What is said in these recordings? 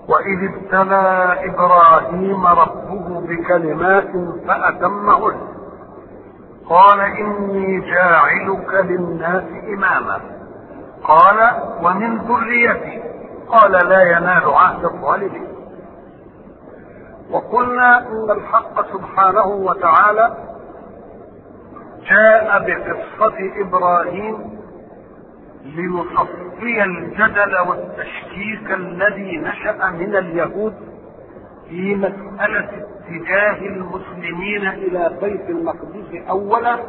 وإذ ابتلى إبراهيم ربه بكلمات فأتمهن قال إني جاعلك للناس إماما قال ومن ذريتي قال لا ينال عهد الظالمين وقلنا ان الحق سبحانه وتعالى جاء بقصة ابراهيم ليصفي الجدل والتشكيك الذي نشأ من اليهود في مسألة اتجاه المسلمين إلى بيت المقدس أولا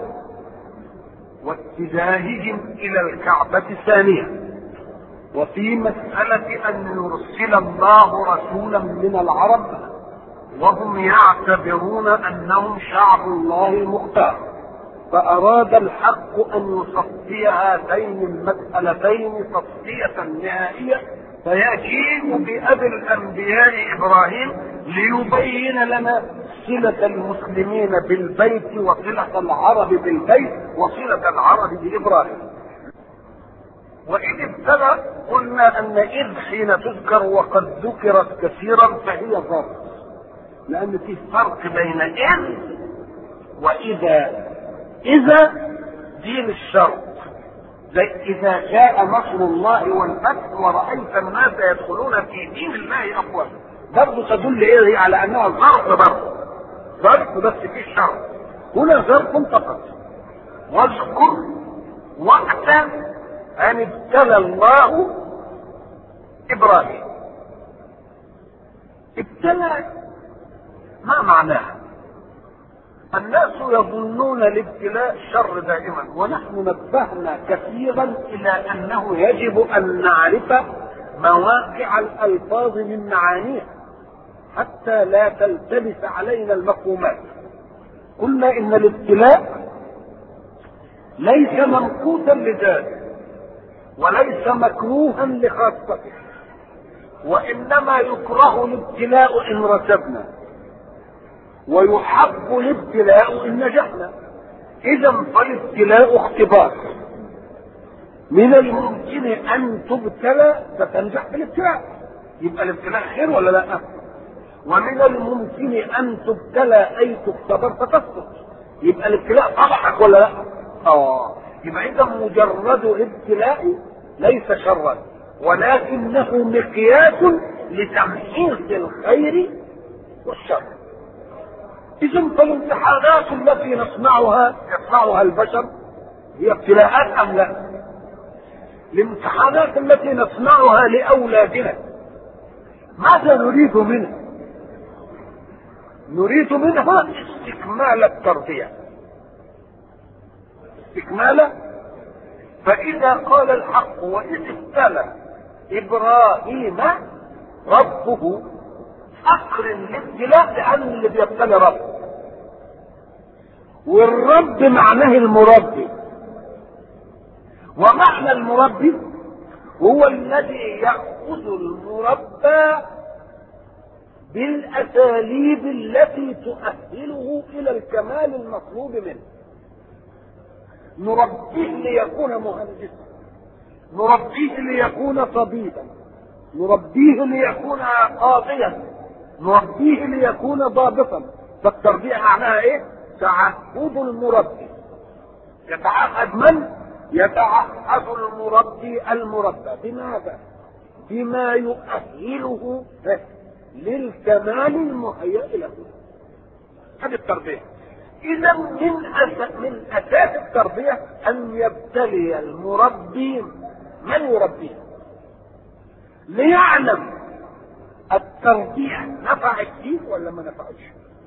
واتجاههم إلى الكعبة ثانيا وفي مسألة أن يرسل الله رسولا من العرب وهم يعتبرون أنهم شعب الله المختار فأراد الحق أن يصفي هاتين المسألتين تصفية نهائية فيجيء بأبي الأنبياء إبراهيم ليبين لنا صلة المسلمين بالبيت وصلة العرب بالبيت وصلة العرب بإبراهيم وإذ ابتدى قلنا أن إذ حين تذكر وقد ذكرت كثيرا فهي ظرف لأن في فرق بين إذ وإذا إذا دين الشرط زي إذا جاء نصر الله والفتح ورأيت الناس يدخلون في دين الله أفواجا برضه تدل إيه على أنها ظرف برضه ظرف بس في الشرط هنا ظرف فقط واذكر وقت أن ابتلى الله إبراهيم ابتلى ما معناها الناس يظنون الابتلاء شر دائما ونحن نبهنا كثيرا الى انه يجب ان نعرف مواقع الالفاظ من معانيها حتى لا تلتبس علينا المفهومات قلنا ان الابتلاء ليس ممقوتا لذاته وليس مكروها لخاصته وانما يكره الابتلاء ان رتبنا ويحب الابتلاء ان نجحنا اذا فالابتلاء اختبار من الممكن ان تبتلى فتنجح في الابتلاء يبقى الابتلاء خير ولا لا ومن الممكن ان تبتلى اي تختبر فتسقط يبقى الابتلاء طبعك ولا لا اه يبقى اذا مجرد ابتلاء ليس شرا ولكنه مقياس لتمحيص الخير والشر اذا فالامتحانات التي نصنعها يصنعها البشر هي ابتلاءات ام لا الامتحانات التي نصنعها لاولادنا ماذا نريد منها نريد منها استكمال التربيه استكمال فاذا قال الحق واذ ابتلى ابراهيم ربه اقرن الابتلاء لان اللي بيبتلي رب والرب معناه المربي ومعنى المربي هو الذي ياخذ المربى بالاساليب التي تؤهله الى الكمال المطلوب منه نربيه ليكون مهندسا نربيه ليكون طبيبا نربيه ليكون قاضيا نربيه ليكون ضابطا فالتربيه معناها ايه تعهد المربي يتعهد من يتعهد المربي المربى بماذا بما يؤهله للكمال المهيأ له هذه التربيه اذا من أس... من اساس التربيه ان يبتلي المربي من يربيه ليعلم التربيه نفعت فيه ولا ما نفعتش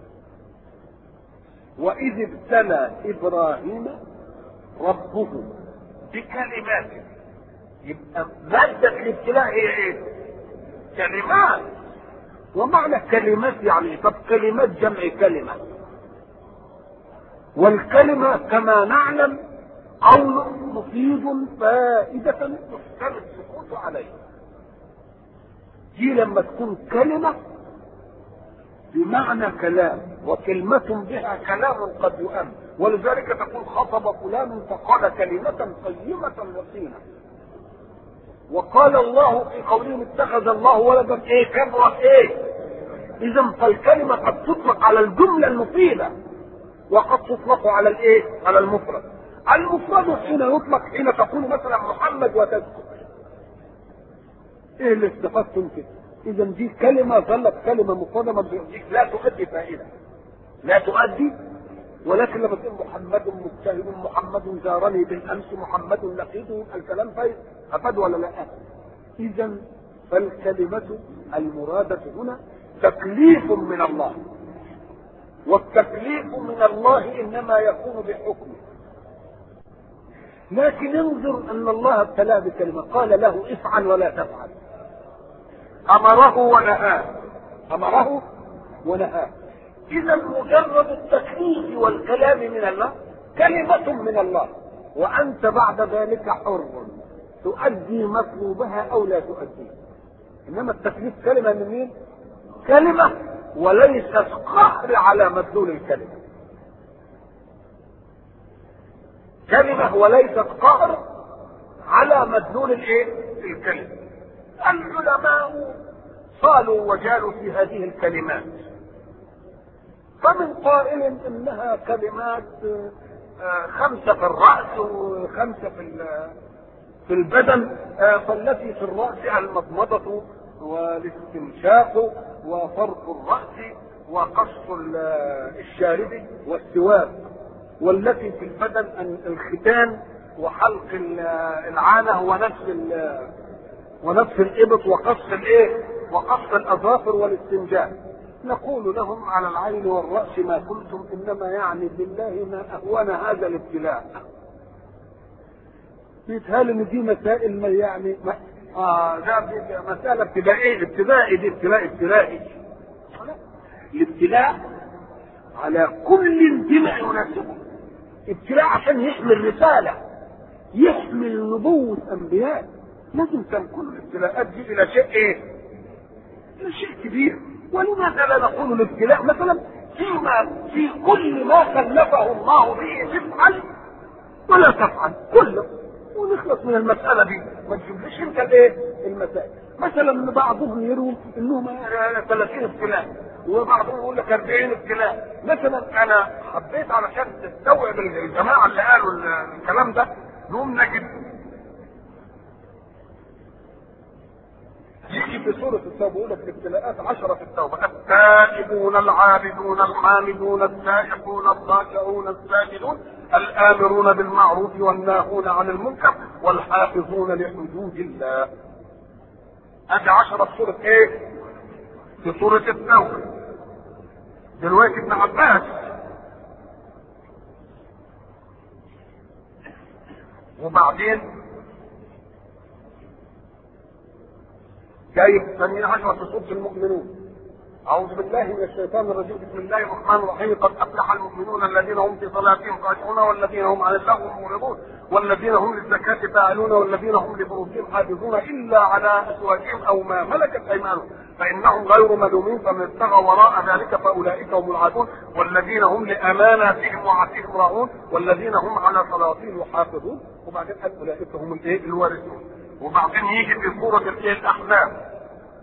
واذ ابتلى ابراهيم ربه بكلمات يبقى مادة الابتلاء هي ايه؟ كلمات ومعنى كلمات يعني طب كلمات جمع كلمة والكلمة كما نعلم قول مفيد فائدة يحتمل السكوت عليه دي لما تكون كلمة بمعنى كلام وكلمة بها كلام قد يؤم ولذلك تقول خطب فلان فقال كلمة قيمة وسينة وقال الله في قولهم اتخذ الله ولدا ايه كبرت ايه اذا فالكلمه قد تطلق على الجمله المفيده وقد تطلق على الايه على المفرد المفرد حين يطلق حين تقول مثلا محمد وتذكر ايه اللي استفدتم كده اذا دي كلمه ظلت كلمه مفرده ما بتؤديك لا تؤدي فائده لا تؤدي ولكن لما تقول محمد مجتهد محمد زارني بالامس محمد لقيته الكلام فايد افاد ولا لا؟ اذا فالكلمه المراده هنا تكليف من الله والتكليف من الله انما يكون بحكمه لكن انظر ان الله ابتلاه بكلمه قال له افعل ولا تفعل امره ونهاه امره ونهاه اذا مجرد التكليف والكلام من الله كلمه من الله وانت بعد ذلك حر تؤدي مطلوبها او لا تؤديه انما التكليف كلمه من مين كلمه وليست قهر على مدلول الكلمه كلمه وليست قهر على مدلول الايه الكلمه العلماء صالوا وجالوا في هذه الكلمات فمن قائل انها كلمات خمسه في الراس وخمسه في في البدن فالتي في الراس المضمضه والاستنشاق وفرق الراس وقص الشارب والسواك والتي في البدن الختان وحلق العانه ونفس ونفس الابط وقص الايه وقص الاظافر والاستنجاء نقول لهم على العين والراس ما قلتم انما يعني بالله ما اهون هذا الابتلاء بيتهيألي ان دي مسائل ما يعني ما اه ده مسألة ابتدائية ابتدائي دي ابتلاء ابتلائي الابتلاء على كل بما يناسبه ابتلاء عشان يحمل رسالة يحمل نبوة أنبياء لازم تنقل الابتلاءات دي إلى شيء إيه؟ إلى شيء كبير ولماذا لا نقول الابتلاء مثلا فيما في كل ما كلفه الله به تفعل ولا تفعل كله ونخلص من المسألة دي ما تجيبليش انت الايه المسائل مثلا بعضهم يروي انهم 30 ابتلاء وبعضهم يقول لك 40 ابتلاء مثلا انا حبيت علشان تستوعب الجماعه اللي قالوا الكلام ده نقوم نجد يجي في سورة التوبة يقول لك الابتلاءات عشرة في التوبة التائبون العابدون الحامدون السائحون الخاشعون الساجدون الآمرون بالمعروف والناهون عن المنكر والحافظون لحدود الله ادي عشرة في سورة ايه؟ في سورة التوبة دلوقتي ابن عباس وبعدين جايب ثانية عشرة في سورة المؤمنون أعوذ بالله من الشيطان الرجيم بسم الله الرحمن الرحيم قد أفلح المؤمنون الذين هم في صلاتهم خاشعون والذين هم عن اللغو معرضون والذين هم للزكاة فاعلون والذين هم لفروجهم حافظون إلا على أزواجهم أو ما ملكت أيمانهم فإنهم غير ملومين فمن ابتغى وراء ذلك فأولئك هم العادون والذين هم لأماناتهم وعهدهم راعون والذين هم على صلاتهم يحافظون وبعدين قال أولئك هم الإيه الوارثون وبعدين يجي في سورة الإيه الأحزاب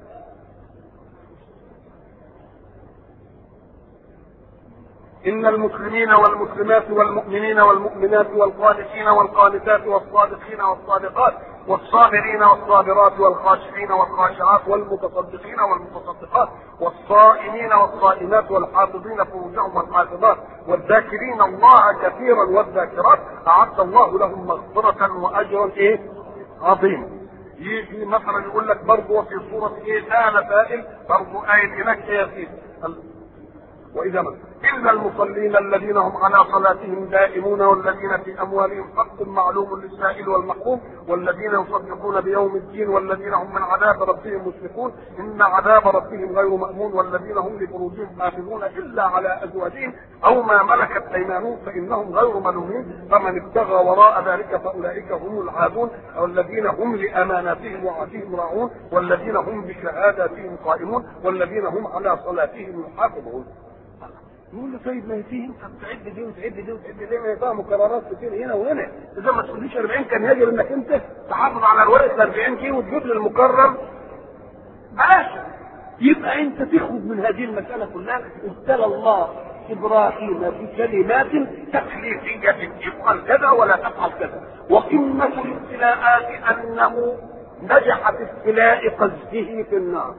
إن المسلمين والمسلمات والمؤمنين والمؤمنات والقانتين والقانتات والصادقين والصادقات والصابرين والصابرات والخاشعين والخاشعات والمتصدقين والمتصدقات والصائمين والصائمات والحافظين فروجهم والحافظات والذاكرين الله كثيرا والذاكرات أعد الله لهم مغفرة وأجرا إيه؟ عظيما. يجي مثلا يقول لك برضه وفي سورة إيه؟ سأل سائل برضه آية هناك إيه يا وإذا ما إلا المصلين الذين هم على صلاتهم دائمون والذين في أموالهم حق معلوم للسائل والمحروم والذين يصدقون بيوم الدين والذين هم من عذاب ربهم مشفقون إن عذاب ربهم غير مأمون والذين هم لفروجهم حافظون إلا على أزواجهم أو ما ملكت أيمانهم فإنهم غير ملومين فمن ابتغى وراء ذلك فأولئك هم العادون والذين هم لأماناتهم وعهدهم راعون والذين هم بشهاداتهم قائمون والذين هم على صلاتهم يحافظون يقول له طيب ما هي فيه انت بتعد دي وتعد دي وتعد دي ما هي فيها مكررات كتير هنا وهنا اذا ما تقوليش 40 كان يجب انك انت تحافظ على الورق ال 40 دي وتجيب لي المكرر بلاش يبقى انت تخرج من هذه المساله كلها ابتلى الله ابراهيم بكلمات تكليفيه افعل كذا ولا تفعل كذا وقمه الابتلاءات انه نجح في ابتلاء قذفه في النار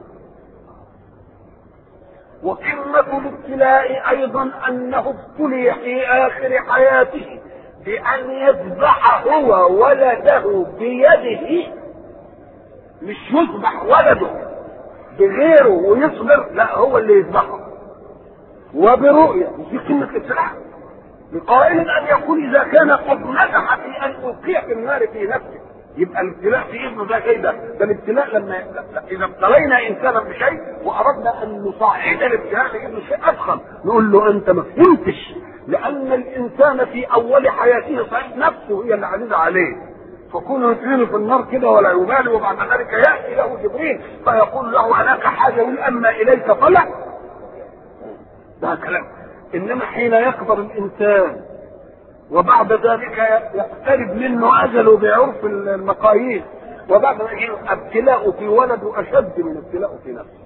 وقمة الابتلاء أيضا أنه ابتلي في آخر حياته بأن يذبح هو ولده بيده مش يذبح ولده بغيره ويصبر لا هو اللي يذبحه وبرؤية دي قمة الابتلاء لقائل أن يقول إذا كان قد نجح في أن ألقي في النار في نفسه يبقى الابتلاء في ابنه ده كده ده الابتلاء لما اذا ابتلينا انسانا بشيء واردنا ان نصعد الابتلاء لابنه شيء ادخل نقول له انت ما فهمتش لان الانسان في اول حياته صحيح نفسه هي اللي عزيزه عليه فكونه يطير في النار كده ولا يبالي وبعد ذلك ياتي له جبريل فيقول له هناك حاجه يقول اما اليك طلع ده كلام انما حين يكبر الانسان وبعد ذلك يقترب منه اجله بعرف المقاييس وبعد ذلك ابتلاء في ولده اشد من ابتلاءه في نفسه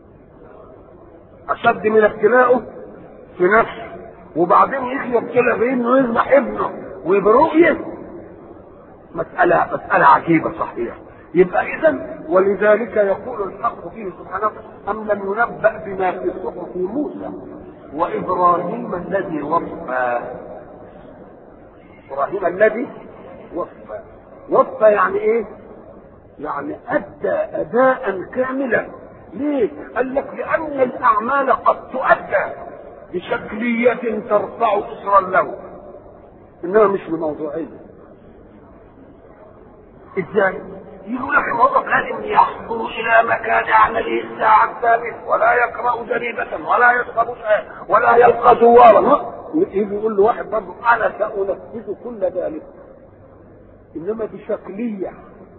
اشد من ابتلاءه في نفسه وبعدين يجي يبتلى بانه يذبح ابنه وبرؤيه مسألة مسألة عجيبة صحيح يبقى إذا ولذلك يقول الحق فيه سبحانه أم لم ينبأ بما في صحف موسى وإبراهيم الذي وفى ابراهيم الذي وفى وفى يعني ايه يعني ادى اداء كاملا ليه قال لك لان الاعمال قد تؤدى بشكلية ترفع اسرا له انما مش بموضوعية ازاي يقول لك الموظف لازم يحضر الى مكان عمله الساعة الثالث ولا يقرأ جريدة ولا يشرب شيئا ولا يلقى زوارا يجي يقول له واحد برضه انا سانفذ كل ذلك انما بشكليه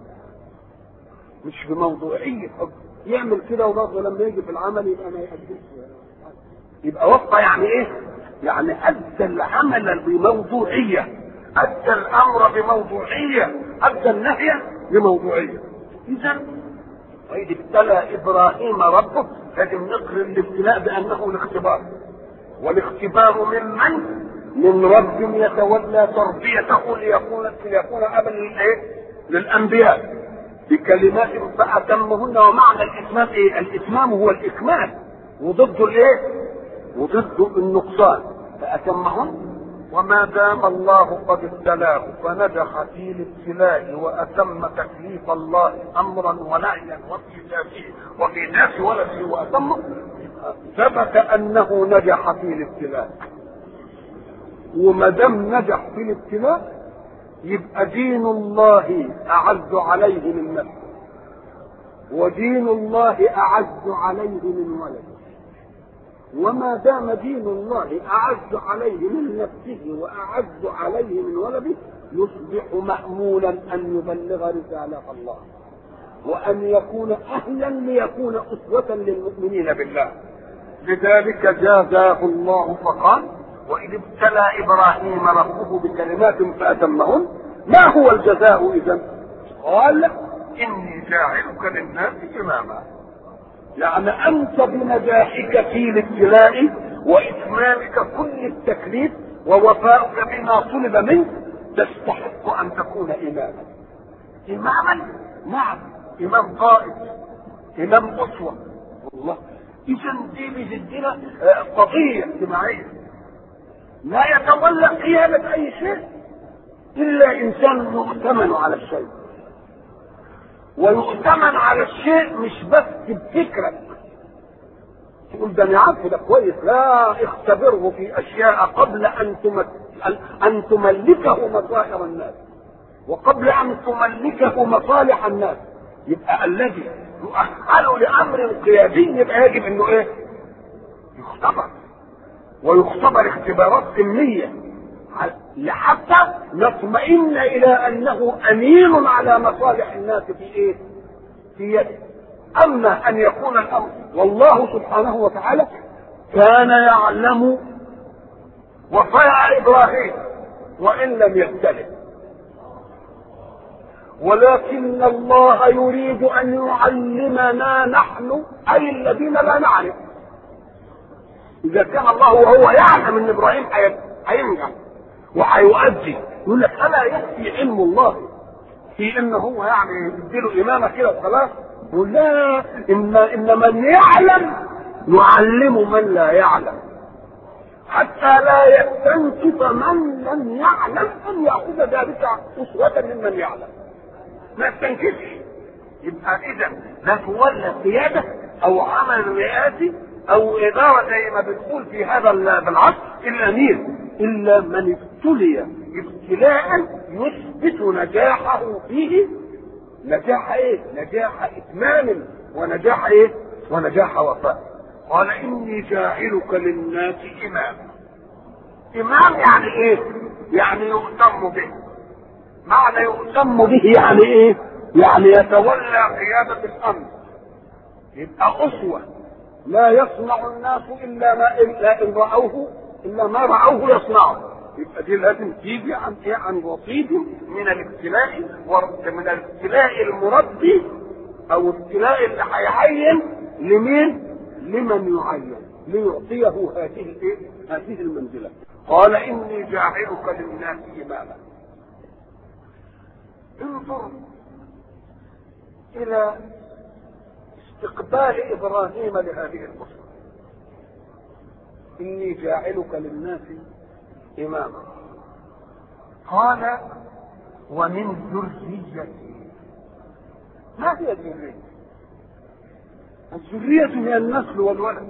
مش بموضوعيه يعمل كده وبرضه لما يجي في العمل يبقى ما يأديش يبقى وفى يعني ايه؟ يعني ادى العمل بموضوعيه ادى الامر بموضوعيه ادى النهي بموضوعيه اذا واذ ابتلى ابراهيم ربه لازم نقرن الابتلاء بانه الاختبار والاختبار ممن من رب يتولى تربيته ليكون ليكون ابا للايه؟ للانبياء بكلمات فاتمهن ومعنى الاتمام ايه؟ الاتمام هو الاكمال وضده الايه؟ وضده النقصان فاتمهن وما دام الله قد ابتلاه فنجح في الابتلاء واتم تكليف الله امرا ونهيا وفي ذاته وفي ذات ولده واتمه ثبت انه نجح في الابتلاء وما دام نجح في الابتلاء يبقى دين الله اعز عليه من نفسه ودين الله اعز عليه من ولده وما دام دين الله اعز عليه من نفسه واعز عليه من ولده يصبح مامولا ان يبلغ رساله الله وان يكون اهلا ليكون اسوه للمؤمنين بالله لذلك جازاه الله فقال واذ ابتلى ابراهيم ربه بكلمات فاتمهن ما هو الجزاء اذا قال اني جاعلك للناس اماما يعني انت بنجاحك في الابتلاء واتمامك كل التكليف ووفاؤك بما طلب منك تستحق ان تكون اماما اماما نعم امام قائد امام اسوه والله اذا دي بجدنا قضيه اجتماعيه لا يتولى قيادة أي شيء إلا إنسان يؤتمن على الشيء ويؤتمن على الشيء مش بس بفكرك تقول ده انا عارفه ده كويس لا اختبره في اشياء قبل ان ان تملكه مصائر الناس وقبل ان تملكه مصالح الناس يبقى الذي يؤهل لامر قيادي يبقى يجب انه ايه؟ يختبر ويختبر اختبارات سلميه لحتى نطمئن الى انه امين على مصالح الناس في ايه؟ في يده. اما ان يكون الامر والله سبحانه وتعالى كان يعلم وطاع ابراهيم وان لم يبتلئ ولكن الله يريد ان يعلمنا نحن اي الذين لا نعرف اذا كان الله وهو يعلم ان ابراهيم هينجح وهيؤدي يقول لك الا يكفي علم الله في ان هو يعني يديله امامه كده وخلاص يقول لا ان ان من يعلم يعلم من لا يعلم حتى لا يستنكف من لم يعلم ان ياخذ ذلك اسوه ممن يعلم ما يستنكفش يبقى اذا لا تولى قياده او عمل رئاسي او اداره زي ما بنقول في هذا بالعصر الا مين؟ الا من ابتلي ابتلاء يثبت نجاحه فيه نجاح ايه؟ نجاح اتمام ونجاح ايه؟ ونجاح وفاء قال اني جاعلك للناس اماما امام يعني ايه؟ يعني يهتم به معنى يهتم به يعني ايه؟ يعني يتولى قيادة الامر يبقى اسوة لا يصنع الناس الا ما الا ان راوه الا ما راوه يصنعه يبقى دي لازم تيجي عن ايه عن رصيد من الابتلاء من الابتلاء المربي او ابتلاء اللي هيعين لمين؟ لمن يعين ليعطيه هذه الايه؟ هذه المنزله قال اني جاعلك للناس اماما انظر الى استقبال ابراهيم لهذه الاسره اني جاعلك للناس اماما قال ومن ذريتي ما هي الذريه الذريه هي النسل والولد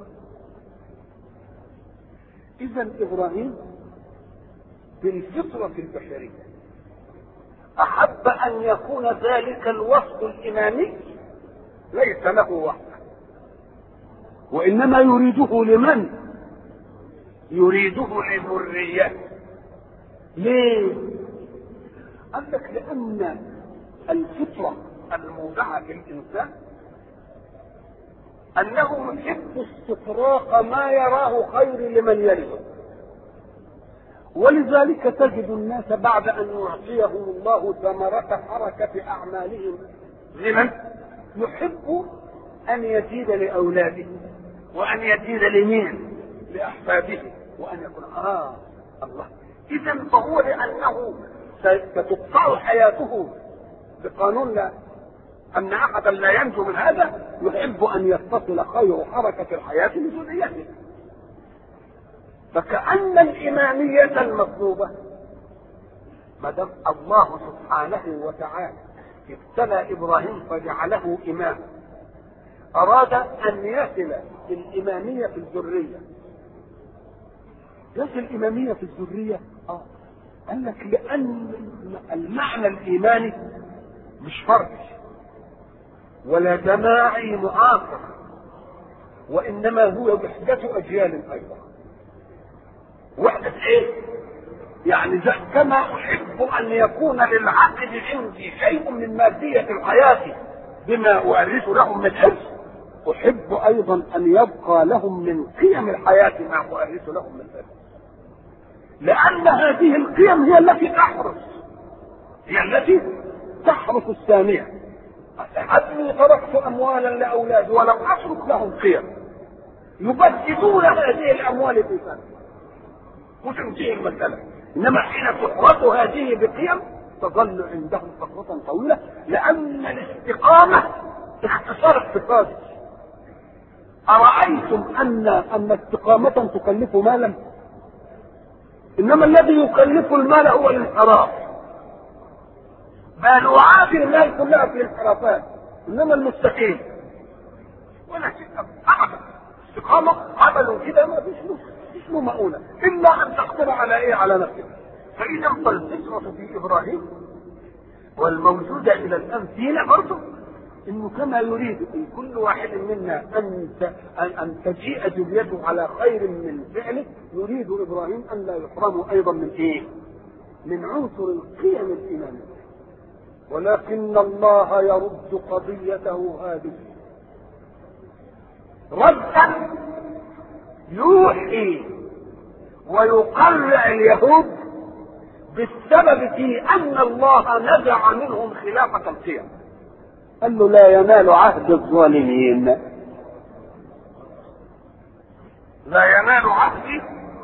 اذا ابراهيم بالفطره البشريه احب ان يكون ذلك الوصف الامامي ليس له وحده وانما يريده لمن يريده لذريته ليه قال لك لان الفطره المودعه في الانسان انه يحب استطراق ما يراه خير لمن يلده ولذلك تجد الناس بعد ان يعطيهم الله ثمرة حركة اعمالهم لمن يحب ان يزيد لاولاده وان يزيد لمين لاحفاده وان يكون اه الله اذا فهو لانه ستقطع حياته بقانون لا ان احدا لا ينجو من هذا يحب ان يتصل خير حركه الحياه بذريته فكأن الإمامية المطلوبة ما دام الله سبحانه وتعالى ابتلى إبراهيم فجعله إماما أراد أن يصل الإمامية في الذرية يصل الإمامية في الذرية آه قال لك لأن المعنى الإيماني مش فردي ولا جماعي معاصر وإنما هو وحدة أجيال أيضا وحدة ايه؟ يعني زي كما احب ان يكون للعقل عندي شيء من مادية الحياة بما اؤرث لهم من حفظ احب ايضا ان يبقى لهم من قيم الحياة ما اؤرث لهم من حفظ لان هذه القيم هي التي تحرس هي التي تحرس الثانية أني تركت أموالا لأولادي ولم أترك لهم قيم يبددون هذه الأموال في سنة وتنتهي المسألة إنما حين تحرس هذه بقيم تظل عندهم فترة طويلة لأن الاستقامة اختصار اقتصادي أرأيتم أن أن استقامة تكلف مالا إنما الذي يكلف المال هو الانحراف بلوعات المال كلها في الانحرافات إنما المستقيم ولا شيء أبدا استقامة عملوا كده ما فيش نص اسمه مؤونة إلا أن تقدر على إيه على نفسك فإذا فالفطرة في إبراهيم والموجودة إلى الآن فينا برضه إنه كما يريد من كل واحد منا أن أن, أن تجيء ذريته على خير من فعله يريد إبراهيم أن لا يحرموا أيضا من إيه؟ من عنصر القيم الإيمانية ولكن الله يرد قضيته هذه ردا يوحي ويقرع اليهود بالسبب في ان الله نزع منهم خلافه القيم قال له لا ينال عهد الظالمين لا ينال عهدي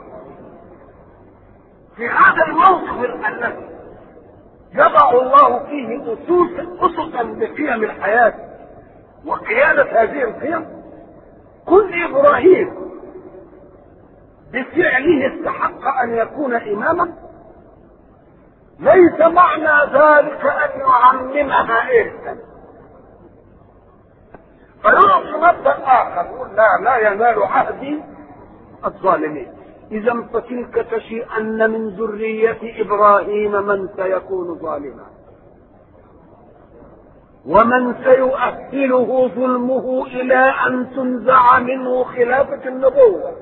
في هذا الموقف الذي يضع الله فيه اسس اسسا لقيم الحياه وقياده هذه القيم كل ابراهيم بفعله استحق ان يكون اماما ليس معنى ذلك ان يعممها ارثا فيعطي مبدا اخر يقول لا لا ينال عهدي الظالمين اذا فتلك تشي ان من ذريه ابراهيم من سيكون ظالما ومن سيؤهله ظلمه الى ان تنزع منه خلافه النبوه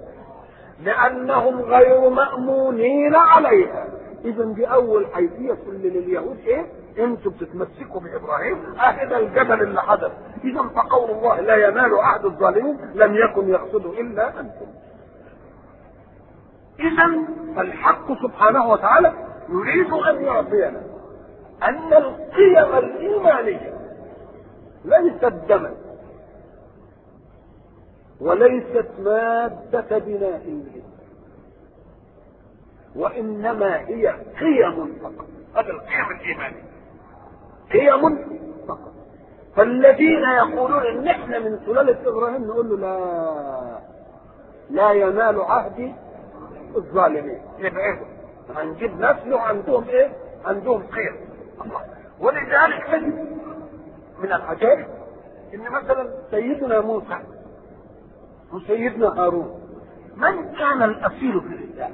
لانهم غير مامونين عليها اذا دي اول حيثيه لليهود ايه انتم بتتمسكوا بابراهيم اهذا الجبل اللي حدث اذا فقول الله لا ينال عهد الظالمين لم يكن يقصد الا انتم اذا فالحق سبحانه وتعالى يريد ان يعطينا ان القيم الايمانيه ليست دما وليست ماده بناء الانسان وانما هي قيم فقط هذا القيم الايمانيه قيم فقط فالذين يقولون ان احنا من سلاله ابراهيم نقول له لا لا ينال عهدي الظالمين يبقى هنجيب نسل وعندهم ايه عندهم قيم ولذلك تجد من العجائب ان مثلا سيدنا موسى وسيدنا هارون من كان الاسير في الاسلام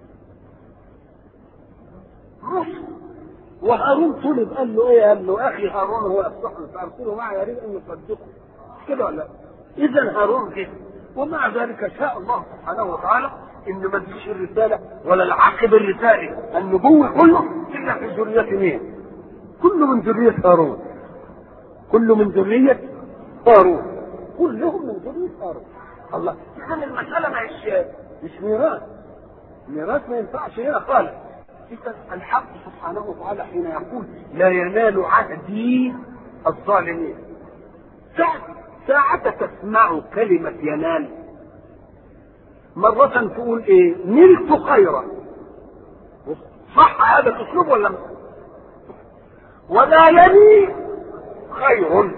موسى وهارون طلب قال له ايه قال له اخي هارون هو الصحن فارسله معي يريد ان يصدقه كده ولا لا اذا هارون كده ومع ذلك شاء الله سبحانه وتعالى ان ما تجيش الرساله ولا العقب الرسالي النبوه كله الا في ذريه مين؟ كله من ذريه هارون كله من ذريه هارون كلهم من ذريه هارون الله اذا المساله مش مش ميراث ميراث ما ينفعش هنا خالص إذا الحق سبحانه وتعالى حين يقول لا ينال عهدي الظالمين ساعة, ساعة تسمع كلمة ينال مرة تقول ايه نلت خيرا صح هذا الاسلوب ولا مش ونالني خير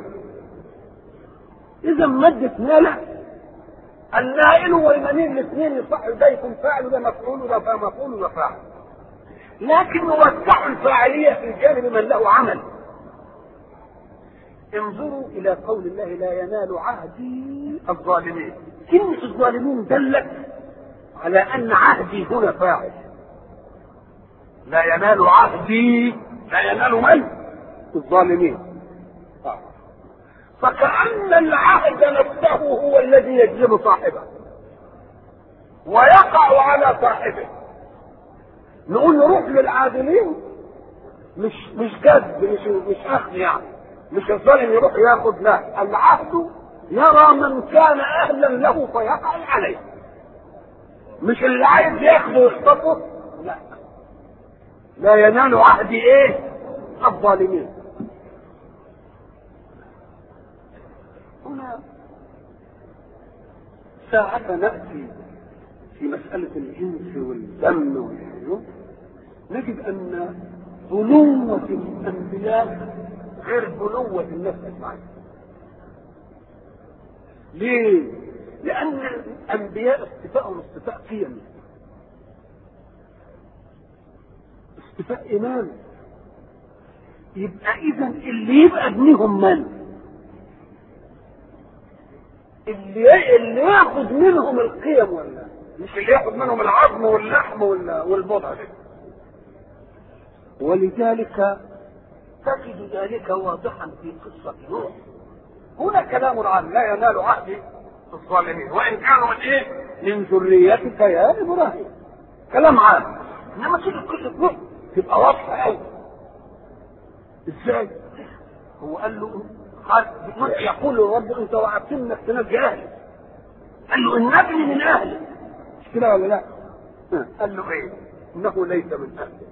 اذا مادة نال النائل والمنين الاثنين يصح ده يكون فاعل وده مفعول وده مفعول وده فاعل لكن نوسع الفاعلية في جانب من له عمل انظروا إلى قول الله لا ينال عهدي الظالمين كلمة الظالمين دلت على أن عهدي هنا فاعل لا ينال عهدي لا ينال من؟ الظالمين فكأن العهد نفسه هو الذي يجلب صاحبه ويقع على صاحبه نقول نروح للعادلين مش مش جذب مش مش اخذ يعني مش الظالم يروح ياخذ لا العهد يرى من كان اهلا له فيقع عليه مش اللي عايز ياخذه ويخطفه لا لا ينال عهدي ايه الظالمين هنا ساعة نأتي في مسألة الإنس والدم والحيوان نجد أن بنوة الأنبياء غير بنوة الناس أجمعين. ليه؟ لأن الأنبياء اصطفاءهم اصطفاء قيمي. اصطفاء إيماني. يبقى إذا اللي يبقى ابنهم من؟ اللي اللي ياخد منهم القيم ولا مش اللي ياخد منهم العظم واللحم والبضع ولذلك تجد ذلك واضحا في قصة نوح هنا كلام عام لا ينال عهد الظالمين وان كانوا من ايه؟ من ذريتك يا ابراهيم كلام عام انما تيجي قصة نوح تبقى واضحة قوي ازاي؟ هو قال له قال يقول الرب انت وعدتني انك تنجي اهلي قال له ان ابني من اهلي مش كده ولا لا؟ قال له ايه انه ليس من اهلك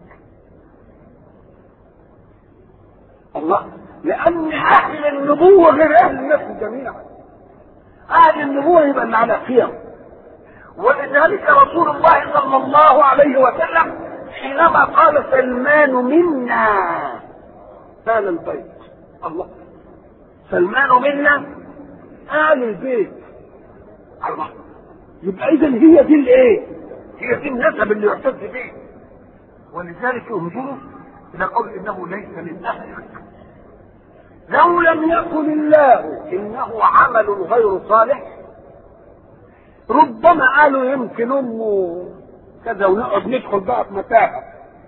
الله لان اهل النبوه غير اهل النفس جميعا اهل النبوه يبقى اللي على قيم ولذلك رسول الله صلى الله عليه وسلم حينما قال سلمان منا آل البيت الله سلمان منا آل البيت الله يبقى إذا هي دي الإيه؟ هي دي النسب اللي يعتز به ولذلك انظروا إلى قول إنه ليس من أهلك لو لم يكن الله إنه عمل غير صالح ربما قالوا يمكن أمه كذا ونقعد ندخل بقى في متاهه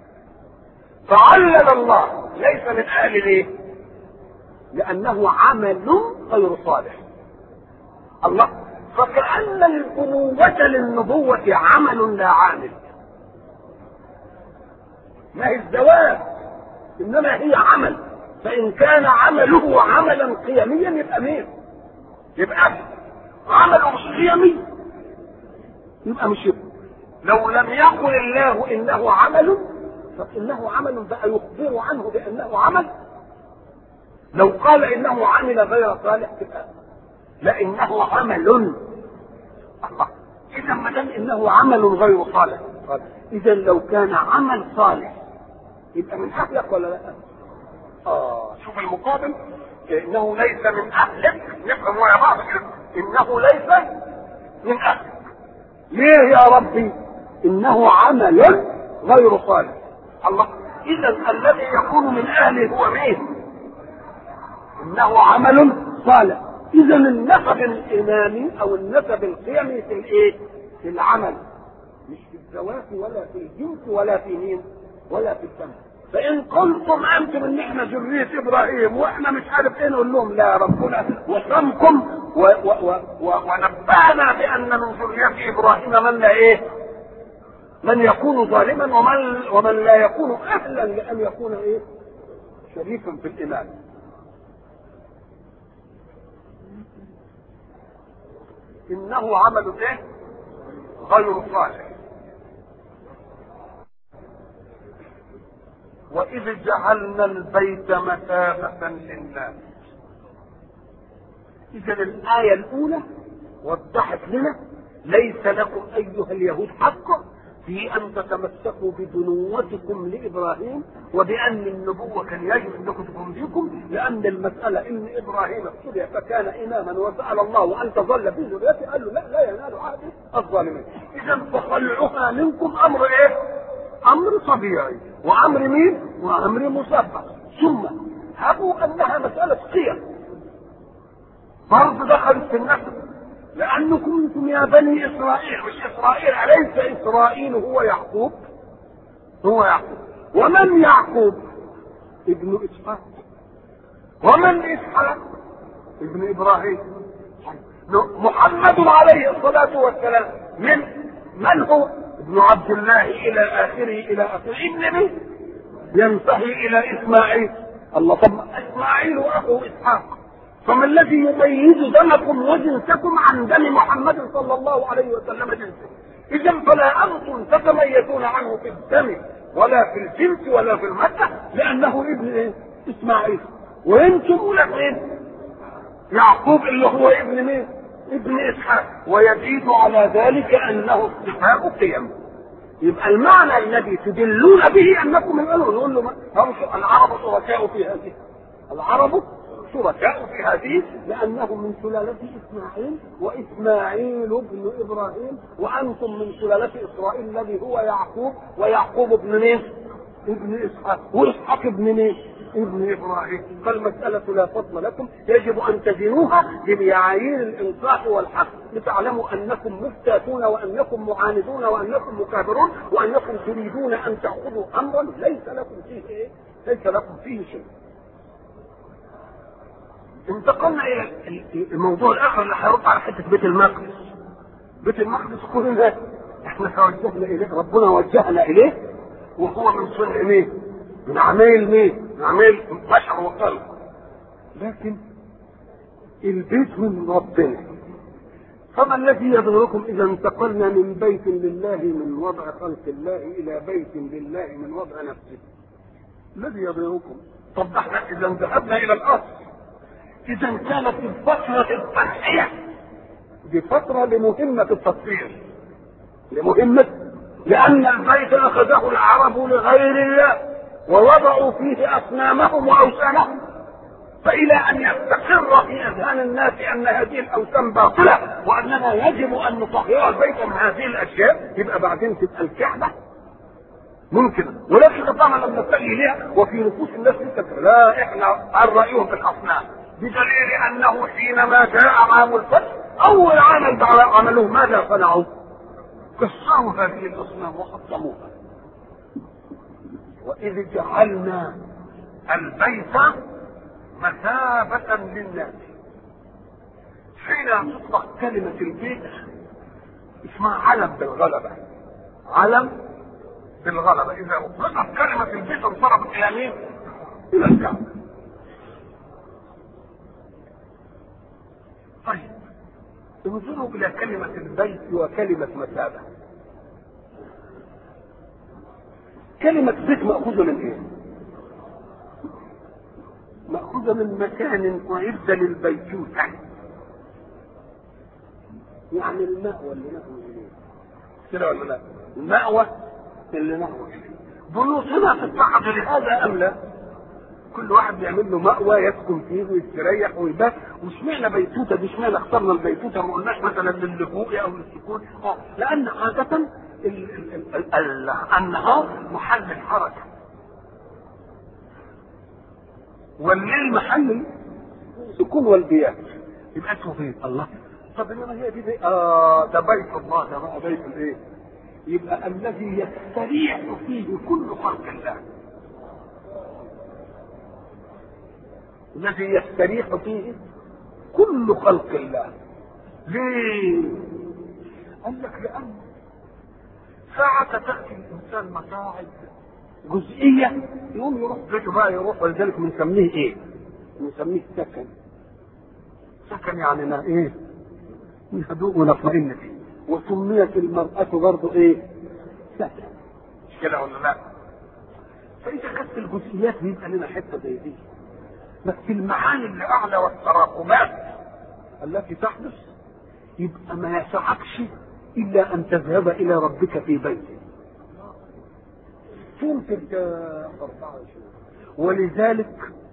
فعلل الله ليس من اهل ليه؟ لانه عمل غير صالح الله فكأن الأبوة للنبوة عمل لا عامل ما هي الزواج إنما هي عمل فإن كان عمله عملا قيميا يبقى مين؟ يبقى عمله مش قيمي يبقى مش يبقى لو لم يقل الله انه عمل فانه عمل بقى يخبر عنه بانه عمل لو قال انه عمل غير صالح تبقى لانه عمل الله اذا ما دام انه عمل غير صالح اذا لو كان عمل صالح يبقى من اهلك ولا لا؟ اه شوف المقابل انه ليس من اهلك نفهم يا بعض كده انه ليس من اهلك ليه يا ربي انه عمل غير صالح الله اذا الذي يكون من اهله هو مين انه عمل صالح اذا النسب الامامي او النسب القيمي في الايه في العمل مش في الزواج ولا في الجنس ولا في مين ولا في السمع فان قلتم انتم ان احنا ذريه ابراهيم واحنا مش عارف ايه نقول لهم لا ربنا وسمكم و و و و ونبهنا بان من ذريه ابراهيم من لا ايه من يكون ظالما ومن ومن لا يكون اهلا لان يكون ايه شريفا في الايمان انه عمل ايه غير صالح واذ جعلنا البيت مثابه للناس اذا الايه الاولى وضحت لنا ليس لكم ايها اليهود حق في ان تتمسكوا ببنوتكم لابراهيم وبان النبوه كان يجب انكم تكون فيكم لان المساله ان ابراهيم ابتلي فكان اماما وسال الله ان تظل في ذريته قال له لا لا ينال عهدي الظالمين اذا فخلعها منكم امر ايه؟ امر طبيعي وامر مين؟ وامر مسبق ثم هبوا انها مساله قيم برضه دخلت في النسب لأنكم أنتم يا بني إسرائيل مش إسرائيل أليس إسرائيل هو يعقوب؟ هو يعقوب ومن يعقوب؟ ابن إسحاق ومن إسحاق؟ ابن إبراهيم محمد عليه الصلاة والسلام من من هو؟ ابن عبد الله إلى آخره إلى آخره ابن مين؟ ينتهي إلى إسماعيل الله طب إسماعيل وأخوه إسحاق فما الذي يميز دمكم وجنسكم عن دم محمد صلى الله عليه وسلم جنسه اذا فلا انتم تتميزون عنه في الدم ولا في الجنس ولا في المادة لانه ابن ايه اسماعيل وانتم ولاد مين يعقوب اللي هو ابن مين ابن اسحاق ويزيد على ذلك انه اصطفاء قيم يبقى المعنى الذي تدلون به انكم من الاول نقول له العرب شركاء في هذه العرب شركاء في هذه لانهم من سلالة اسماعيل واسماعيل ابن ابراهيم وانتم من سلالة اسرائيل الذي هو يعقوب ويعقوب ابن مين؟ ابن اسحاق واسحاق ابن مين؟ ابن ابراهيم فالمسألة لا فضل لكم يجب ان تزنوها بمعايير الانصاف والحق لتعلموا انكم مفتاتون وانكم معاندون وانكم مكابرون وانكم تريدون ان تاخذوا امرا ليس لكم فيه ايه؟ ليس لكم فيه شيء. انتقلنا الى الموضوع الاخر اللي هيرد على حته بيت المقدس بيت المقدس كلنا احنا توجهنا اليه ربنا وجهنا اليه وهو من صنع مين؟ من اعمال مين؟ من اعمال بشر وخلق لكن البيت من ربنا فما الذي يضركم اذا انتقلنا من بيت لله من وضع خلق الله الى بيت لله من وضع نفسه الذي يضركم طب ده احنا اذا ذهبنا الى الاصل اذا كانت الفتره التنحيه دي فترة لمهمة التطهير لمهمة لأن البيت أخذه العرب لغير الله ووضعوا فيه أصنامهم وأوثانهم فإلى أن يستقر في أذهان الناس أن هذه الأوثان باطلة وأننا يجب أن نطهر البيت من هذه الأشياء يبقى بعدين تبقى الكعبة ممكن ولكن طبعا لما نتجه ليها وفي نفوس الناس لسه لا احنا عن رايهم في الاصنام بدليل انه حينما جاء عام الفتح اول عمل عملوه ماذا صنعوا؟ كسروا هذه الاصنام وحطموها واذ جعلنا البيت مثابة للناس حين تطلق كلمة البيت اسمها علم بالغلبة علم بالغلبة إذا أطلقت كلمة البيت انصرفت إلى مين؟ إلى الكعبة. طيب انظروا إلى كلمة البيت وكلمة مثابة. كلمة بيت مأخوذة من إيه؟ مأخوذة من مكان أعد للبيتوتة. يعني المأوى اللي نحن إليه. كده ولا لا؟ المأوى اللي نحو بيوتنا تتعظ لهذا ام لا؟ كل واحد بيعمل له مأوى يسكن فيه ويستريح ويبات واشمعنى بيتوته دي اشمعنى اخترنا البيتوته ما قلناش مثلا للجوء او للسكون اه لان عادة ال ال ال ال النهار محل الحركة والليل محل السكون والبيات يبقى اسمه فين؟ الله طب انما هي دي, دي اه ده بيت الله ده بقى بيت الايه؟ يبقى الذي يستريح فيه كل خلق الله الذي يستريح فيه كل خلق الله ليه قال لك لأن ساعة تأتي الإنسان مصاعب جزئية يقوم يروح بيته بقى يروح ولذلك بنسميه إيه؟ بنسميه سكن سكن يعني ما إيه؟ هدوء ونطمئن فيه وسميت المرأة برضه ايه؟ سكن مش كده ولا لا؟ فإذا كانت الجزئيات بيبقى لنا حتة زي دي بس المعاني اللي أعلى والتراكمات التي تحدث يبقى ما يسعكش إلا أن تذهب إلى ربك في بيته فين تلك ولذلك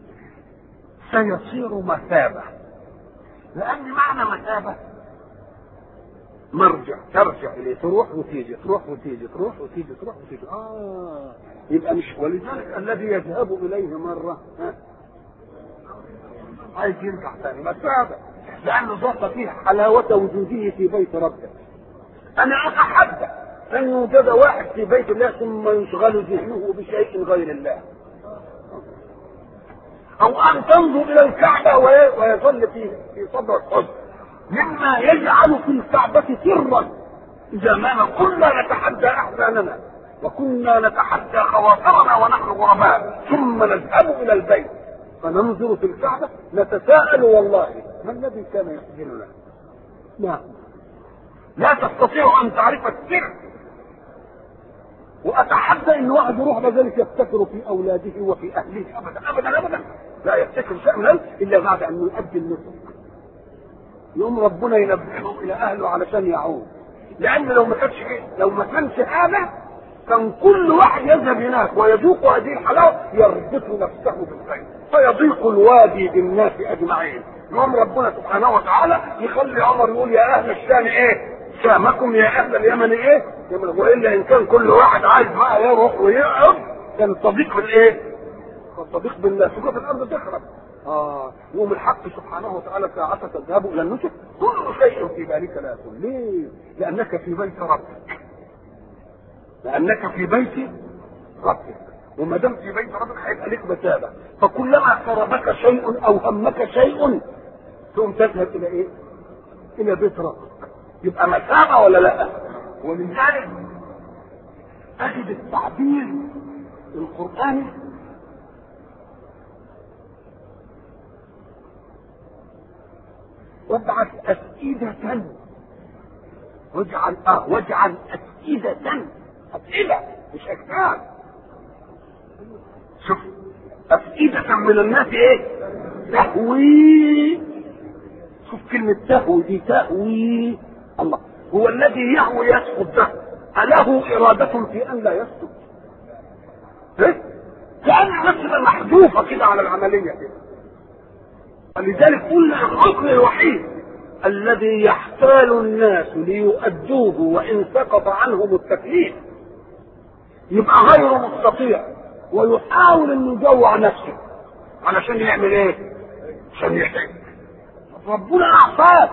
سيصير مثابة لأن معنى مثابة مرجع ترجع اليه تروح وتيجي تروح وتيجي تروح وتيجي تروح وتيجي اه يبقى مش ولذلك الذي يذهب اليه مره ها عايز يرجع ثاني مثابه لانه ذاق فيه حلاوه وجوده في بيت ربه انا اتحدى ان يوجد واحد في بيت الله ثم يشغل ذهنه بشيء غير الله او ان تنظر الى الكعبه ويظل في في صدر الحزن مما يجعل في الكعبة سرا إذا ما كنا نتحدى أحزاننا وكنا نتحدى خواطرنا ونحن غرباء ثم نذهب إلى البيت فننظر في الكعبة نتساءل والله ما الذي كان يحزننا؟ نعم لا تستطيع أن تعرف السر وأتحدى أن واحد يروح بذلك يفتكر في أولاده وفي أهله أبدا أبدا أبدا لا يفتكر شيئا إلا بعد أن يؤدي النصف يوم ربنا ينبهه الى اهله علشان يعود لان لو ما كانش لو ما كانش هذا كان كل واحد يذهب هناك ويذوق هذه الحلاوه يربط نفسه بالخير فيضيق الوادي بالناس اجمعين يوم ربنا سبحانه وتعالى يخلي عمر يقول يا اهل الشام ايه شامكم يا اهل اليمن ايه والا ان كان كل واحد عايز بقى يروح ويقعد كان صديق بالايه صديق بالله سقوط الارض تخرب آه يوم الحق سبحانه وتعالى ساعة تذهب إلى النسك كل شيء في ذلك لا يكون ليه؟ لأنك في بيت ربك لأنك في بيت ربك وما دام في بيت ربك هيبقى لك مثابة فكلما قربك شيء أو همك شيء ثم تذهب إلى إيه؟ إلى بيت ربك يبقى مثابة ولا لا؟ ولذلك أجد التعبير القرآني وابعث أفئدة واجعل اه واجعل أفئدة أفئدة مش أجسام شوف أفئدة من الناس إيه؟ تهوي شوف كلمة تهوي دي تهوي الله هو الذي يهوي يسقط ده أله إرادة في أن لا يسقط؟ إيه؟ كأن نفسها محذوفة كده على العملية دي ولذلك قلنا الركن الوحيد الذي يحتال الناس ليؤدوه وإن سقط عنهم التكليف يبقى غير مستطيع ويحاول انه يجوع نفسه علشان يعمل ايه؟ عشان يحتاج ربنا اعطاك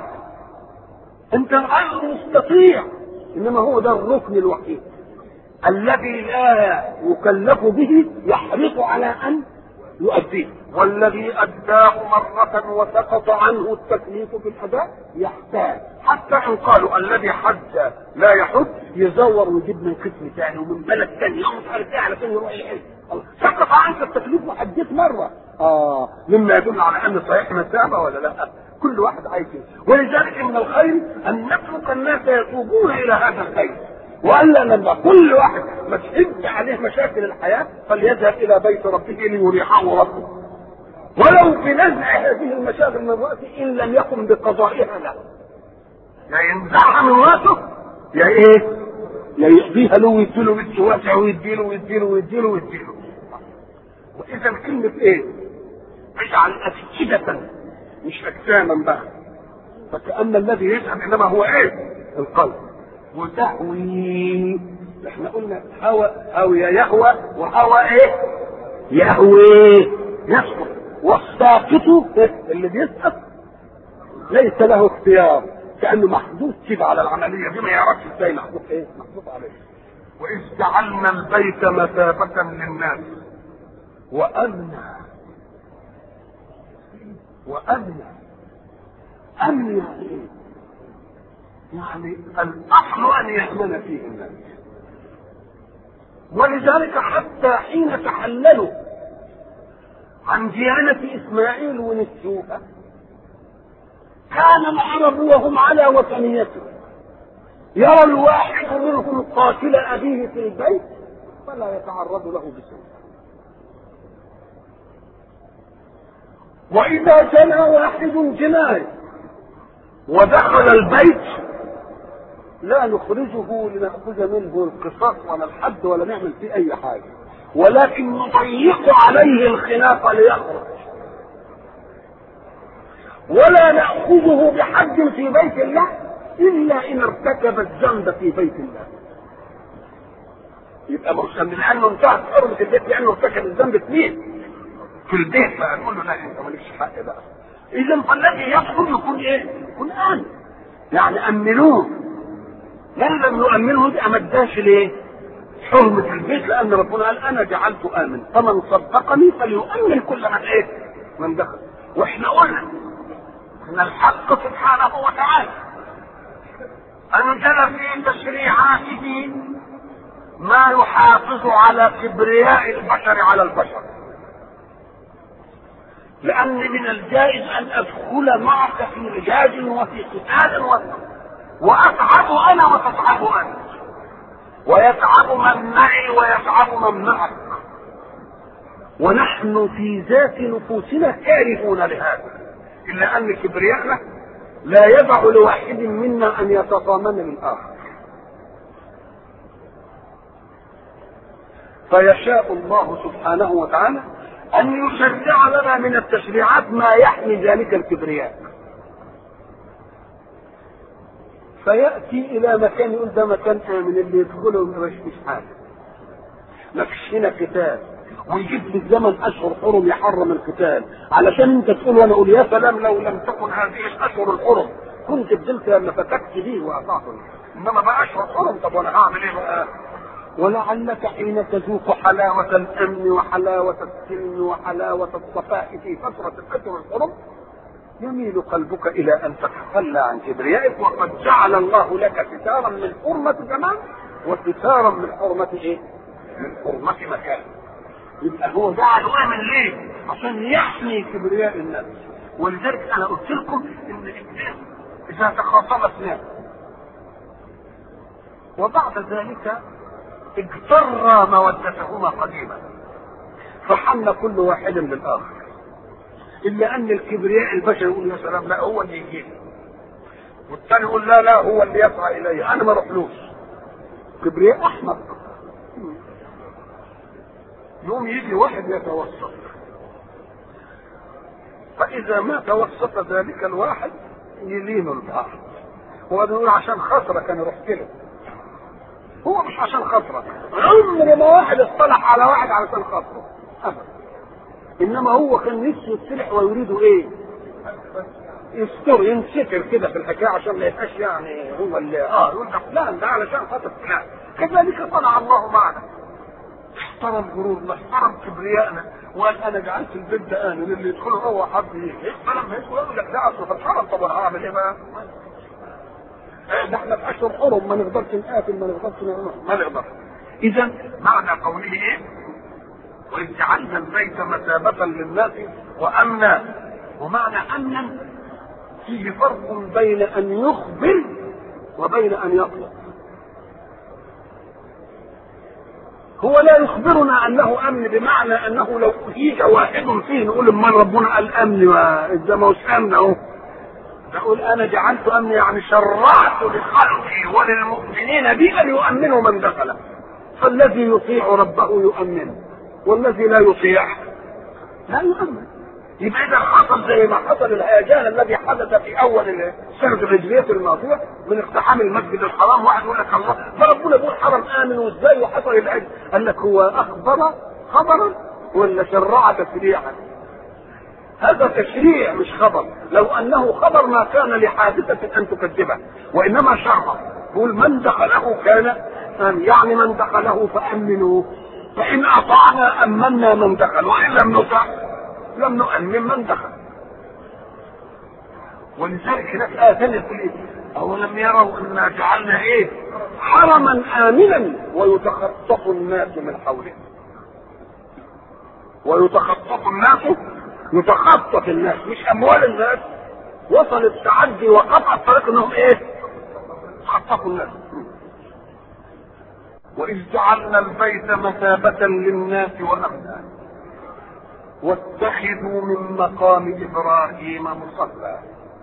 انت غير مستطيع انما هو ده الركن الوحيد الذي لا يكلف به يحرص على ان يؤديه والذي اداه مرة وسقط عنه التكليف في الاداء يحتاج حتى ان قالوا الذي حج لا يحج يزور ويجيب من قسم ثاني ومن بلد ثاني يوم مش عارف ايه علشان يروح يحج سقط عنك التكليف وحجيت مرة اه مما يدل على ان صحيح مسافة ولا لا كل واحد عايز ولذلك من الخير ان نترك الناس يتوبون الى هذا الخير والا لما كل واحد ما تحب عليه مشاكل الحياه فليذهب الى بيت ربه ليريحه ربه ولو بنزع هذه المشاكل من راسه ان لم يقم بقضائها له يا ينزعها من راسه يا ايه؟ يا يقضيها له ويديله بيت واسع ويديله ويديله ويديله ويديله واذا كلمه ايه؟ اجعل افئده مش اجساما بقى فكأن الذي يذهب انما هو ايه؟ القلب وتهوي احنا قلنا هوى هوي يهوى وهوى ايه يهوي يسقط والساقط اللي بيسقط ليس له اختيار كانه محدود كده على العمليه دي ما يعرفش ازاي محدود ايه محدود عليه واذ جعلنا البيت مثابة للناس وامنا وامنا امن يعني ايه يعني الاصل ان يامن فيه الناس ولذلك حتى حين تحللوا عن ديانة اسماعيل ونسيوها كان العرب وهم على وثنيته يرى الواحد منهم قاتل ابيه في البيت فلا يتعرض له بسوء واذا جنى واحد جنايه ودخل البيت لا نخرجه لنأخذ منه القصاص ولا الحد ولا نعمل فيه أي حاجة ولكن نضيق عليه الخلاف ليخرج ولا نأخذه بحد في بيت الله إلا إن ارتكب الذنب في بيت الله يبقى مرسل من أنه انتهت حرمة البيت لأنه ارتكب الذنب اثنين في البيت فنقول له لا أنت مالكش حق بقى إذا فالذي يدخل يكون إيه؟ يكون آمن يعني أمنوه من لم يؤمنه يبقى ما اداش ليه؟ حرمة البيت لأن ربنا قال أنا جعلت آمن فمن صدقني فليؤمن كل من إيه؟ من دخل وإحنا قلنا أن الحق سبحانه وتعالى أنزل في تشريعاته ما يحافظ على كبرياء البشر على البشر لأن من الجائز أن أدخل معك في رجال وفي قتال وفي واتعب انا وتتعب انت ويتعب من معي ويتعب من معك ونحن في ذات نفوسنا كارهون لهذا الا ان كبرياءنا لا يدع لواحد منا ان يتضامن للاخر فيشاء الله سبحانه وتعالى ان يشرع لنا من التشريعات ما يحمي ذلك الكبرياء فياتي الى مكان يقول ده مكان امن اللي يدخله ما فيش حاجه ما فيش هنا قتال ويجيب في الزمن اشهر حرم يحرم القتال علشان انت تقول وانا اقول يا سلام لو لم تكن هذه الاشهر الحرم كنت فضلت لما فتكت به واطعته انما بقى اشهر حرم طب وانا هعمل ايه بقى؟ ولعلك حين تذوق حلاوة الأمن وحلاوة السلم وحلاوة الصفاء في فترة الأشهر الحرم يميل قلبك الى ان تتخلى عن كبريائك وقد جعل الله لك ستارا من حرمة زمان وستارا من حرمة ايه؟ من حرمة مكان. يبقى هو جعل امن ليه؟ عشان يحمي كبرياء الناس. ولذلك انا قلت لكم ان اذا تخاصم اثنان وبعد ذلك اجتر مودتهما قديما فحن كل واحد بالاخر الا ان الكبرياء البشري يقول يا سلام لا هو اللي يجيب والثاني يقول لا لا هو اللي يسعى الي انا ما اروحلوش كبرياء احمق يوم يجي واحد يتوسط فاذا ما توسط ذلك الواحد يلين البعض هو بيقول عشان خاطرك انا رحت له هو مش عشان خاطرك عمر ما واحد اصطلح على واحد علشان خاطره ابدا انما هو كان نفسه يصلح ويريد ايه يستر ينستر كده في الحكايه عشان ما يبقاش يعني هو اللي اه يقول لك فلان ده علشان خاطر فلان كذلك صنع الله معنا احترم غرورنا احترم كبريائنا وقال انا جعلت البيت ده امن اللي يدخله هو حد يجي فلما يدخل يقول لك لا اصل اتحرم طب انا هعمل ايه بقى؟ ده احنا في اشهر حرم ما نقدرش نقاتل ما نقدرش نعمل ما نقدر اذا معنى قوله ايه؟ واذ جعلنا البيت مثابة للناس وامنا ومعنى امنا فيه فرق بين ان يخبر وبين ان يطلب هو لا يخبرنا انه امن بمعنى انه لو اهيج واحد فيه نقول امال ربنا قال امن وده ما هوش امن اهو نقول انا جعلت امن يعني شرعت لخلقي وللمؤمنين بي ان يؤمنوا من دخل فالذي يطيع ربه يؤمنه والذي لا يطيع لا يؤمن يبقى اذا حصل زي ما حصل الهيجان الذي حدث في اول السنه الهجريه الماضيه من اقتحام المسجد الحرام واحد يقول لك الله ده ربنا بيقول حرم امن وازاي وحصل الهجر قال لك هو اخبر خبرا ولا شرع تشريعا هذا تشريع مش خبر لو انه خبر ما كان لحادثه ان تكذبه وانما شرع يقول من دخله كان آمن يعني من دخله فامنوه فان اطعنا امنا من دخل وان لم نطع لم نؤمن من دخل ولذلك هناك آية ثانية تقول إيه؟ أولم يروا أنا جعلنا إيه؟ حرما آمنا ويتخطف الناس من حوله ويتخطف الناس يتخطف الناس مش أموال الناس وصل التعدي وقطع الطريق انهم ايه؟ خطفوا الناس وإذ جعلنا البيت مثابة للناس وأمنا واتخذوا من مقام ابراهيم مصلى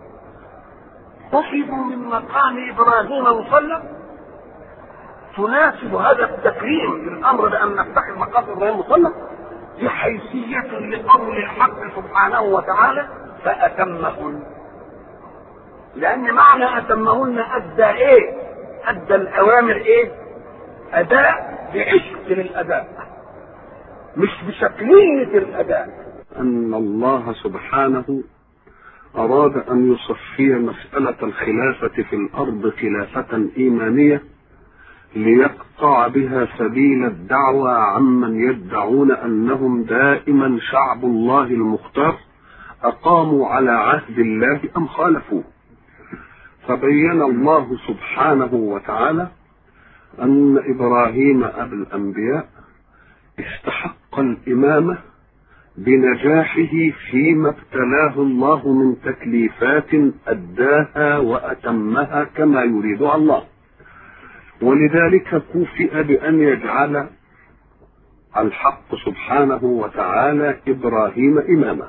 اتخذوا من مقام ابراهيم مصلى تناسب هذا التكريم للامر بان نتخذ مقام ابراهيم مصلى بحيثيه لقول الحق سبحانه وتعالى فاتمهن لان معنى اتمهن ادى ايه ادى الاوامر ايه اداء بعشق للاداء مش بشكلية الأداء أن الله سبحانه أراد أن يصفي مسألة الخلافة في الأرض خلافة إيمانية ليقطع بها سبيل الدعوى عمن يدعون أنهم دائما شعب الله المختار أقاموا على عهد الله أم خالفوه فبين الله سبحانه وتعالى أن إبراهيم أبو الأنبياء استحق الإمامة بنجاحه فيما ابتلاه الله من تكليفات أداها وأتمها كما يريدها الله ولذلك كوفئ بأن يجعل الحق سبحانه وتعالى إبراهيم إماما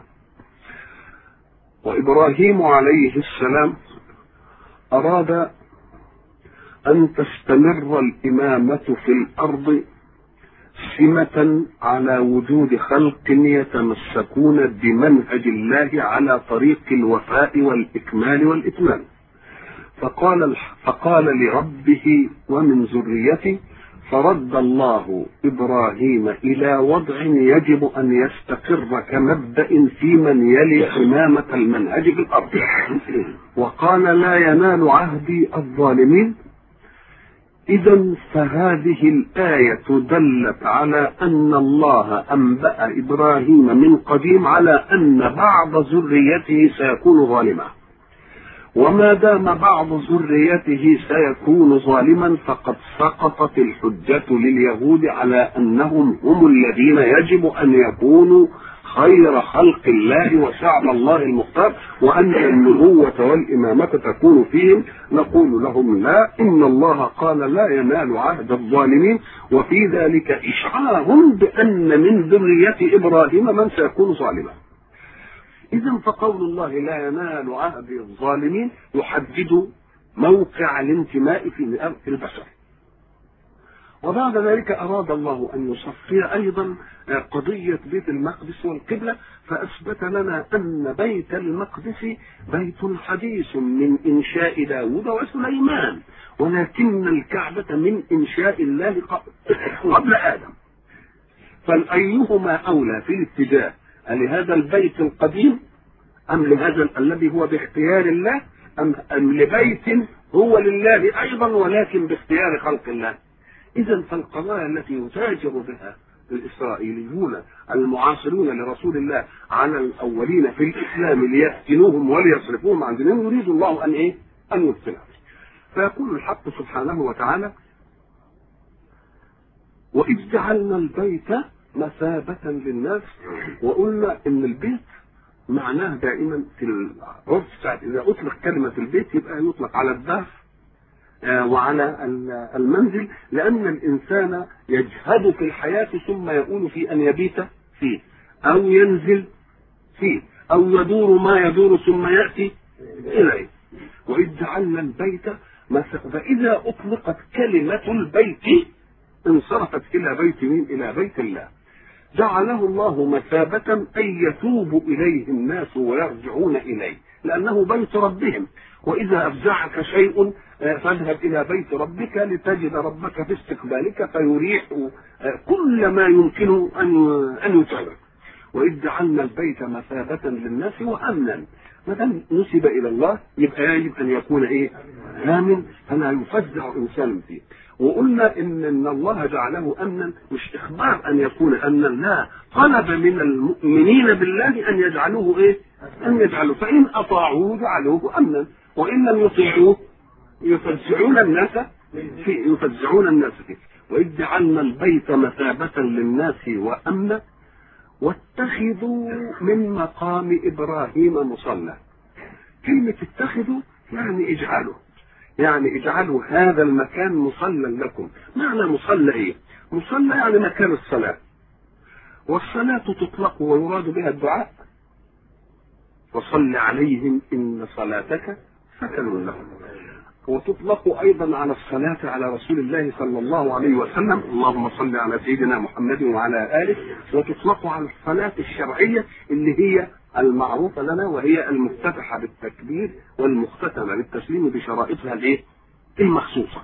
وإبراهيم عليه السلام أراد أن تستمر الإمامة في الأرض سمة على وجود خلق يتمسكون بمنهج الله على طريق الوفاء والإكمال والإتمام فقال فقال لربه ومن ذريتي فرد الله إبراهيم إلى وضع يجب أن يستقر كمبدأ في من يلي إمامة المنهج في الأرض وقال لا ينال عهدي الظالمين إذا فهذه الآية دلت على أن الله أنبأ إبراهيم من قديم على أن بعض ذريته سيكون ظالما وما دام بعض ذريته سيكون ظالما فقد سقطت الحجة لليهود على أنهم هم الذين يجب أن يكونوا خير خلق الله وشعب الله المختار وأن النبوة والإمامة تكون فيهم نقول لهم لا إن الله قال لا ينال عهد الظالمين وفي ذلك إشعار بأن من ذرية إبراهيم من سيكون ظالما إذا فقول الله لا ينال عهد الظالمين يحدد موقع الانتماء في في البشر وبعد ذلك أراد الله أن يصفي أيضا قضية بيت المقدس والقبلة فأثبت لنا أن بيت المقدس بيت حديث من إنشاء داود وسليمان ولكن الكعبة من إنشاء الله قبل آدم فالأيهما أولى في الاتجاه لهذا البيت القديم أم لهذا الذي هو باختيار الله أم, أم لبيت هو لله أيضا ولكن باختيار خلق الله إذا فالقضايا التي يتاجر بها الإسرائيليون المعاصرون لرسول الله على الأولين في الإسلام ليفتنوهم وليصرفوهم عن دينهم يريد الله أن إيه؟ أن يبطلهم. فيقول الحق سبحانه وتعالى: وإذ جعلنا البيت مثابة للناس وقلنا إن البيت معناه دائما في العرف ساعة إذا أطلق كلمة البيت يبقى يطلق على الدار وعلى المنزل لأن الإنسان يجهد في الحياة ثم يقول في أن يبيت فيه أو ينزل فيه أو يدور ما يدور ثم يأتي إليه وإذ جعلنا البيت فإذا أطلقت كلمة البيت انصرفت إلى بيت مين؟ إلى بيت الله جعله الله مثابة أن يتوب إليه الناس ويرجعون إليه لأنه بيت ربهم وإذا أفزعك شيء فاذهب إلى بيت ربك لتجد ربك في استقبالك فيريح كل ما يمكنه أن أن يتعبك وإذ جعلنا البيت مثابة للناس وأمنا ما دام نسب إلى الله يبقى يجب أن يكون إيه؟ آمن فلا يفزع إنسان فيه وقلنا إن إن الله جعله أمنا مش إخبار أن يكون أمنا لا طلب من المؤمنين بالله أن يجعلوه إيه؟ أن يجعلوه فإن أطاعوه جعلوه أمنا وإن لم يطيعوه يفزعون الناس في يفزعون الناس فيه وإذ جعلنا البيت مثابة للناس وأمنا واتخذوا من مقام إبراهيم مصلى كلمة اتخذوا يعني اجعلوا يعني اجعلوا هذا المكان مصلى لكم معنى مصلى ايه مصلى يعني مكان الصلاة والصلاة تطلق ويراد بها الدعاء وصل عليهم إن صلاتك سكن لهم وتطلق ايضا على الصلاه على رسول الله صلى الله عليه وسلم اللهم صل على سيدنا محمد وعلى اله وتطلق على الصلاه الشرعيه اللي هي المعروفه لنا وهي المفتتحه بالتكبير والمختتمه بالتسليم بشرائطها الايه؟ المخصوصه.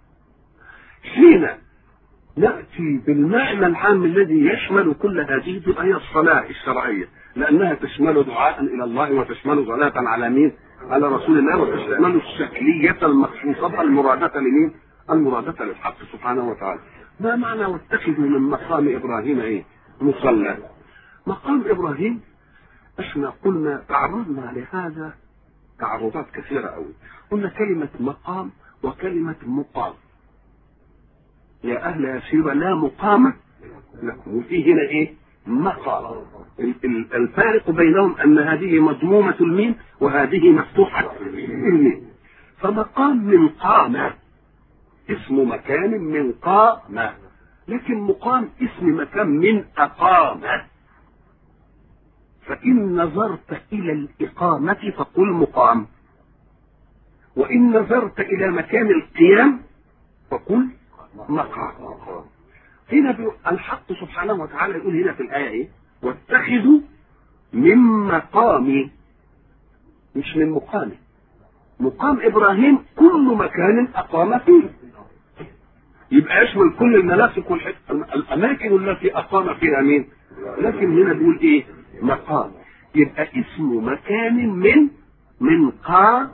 حين ناتي بالمعنى العام الذي يشمل كل هذه تبقى هي الصلاه الشرعيه لانها تشمل دعاء الى الله وتشمل صلاه على مين؟ على رسول الله وتشمل الشكلية المخصوصة المرادة لمين؟ المرادة للحق سبحانه وتعالى. ما معنى واتخذوا من مقام إبراهيم إيه؟ مصلى. مقام إبراهيم احنا قلنا تعرضنا لهذا تعرضات كثيرة أوي. قلنا كلمة مقام وكلمة مقام. يا أهل يسير لا مقام لكم وفي هنا إيه؟ مقام. الفارق بينهم ان هذه مضمومة الميم وهذه مفتوحة الميم فمقام من قام اسم مكان من قام لكن مقام اسم مكان من أقام فإن نظرت إلى الإقامة فقل مقام وإن نظرت إلى مكان القيام فقل مقام هنا الحق سبحانه وتعالى يقول هنا في الآية إيه؟ واتخذوا من مقامي مش من مقامي مقام ابراهيم كل مكان اقام فيه يبقى يشمل كل المناسك والاماكن التي اقام فيها مين لكن هنا بيقول ايه مقام يبقى اسم مكان من من قام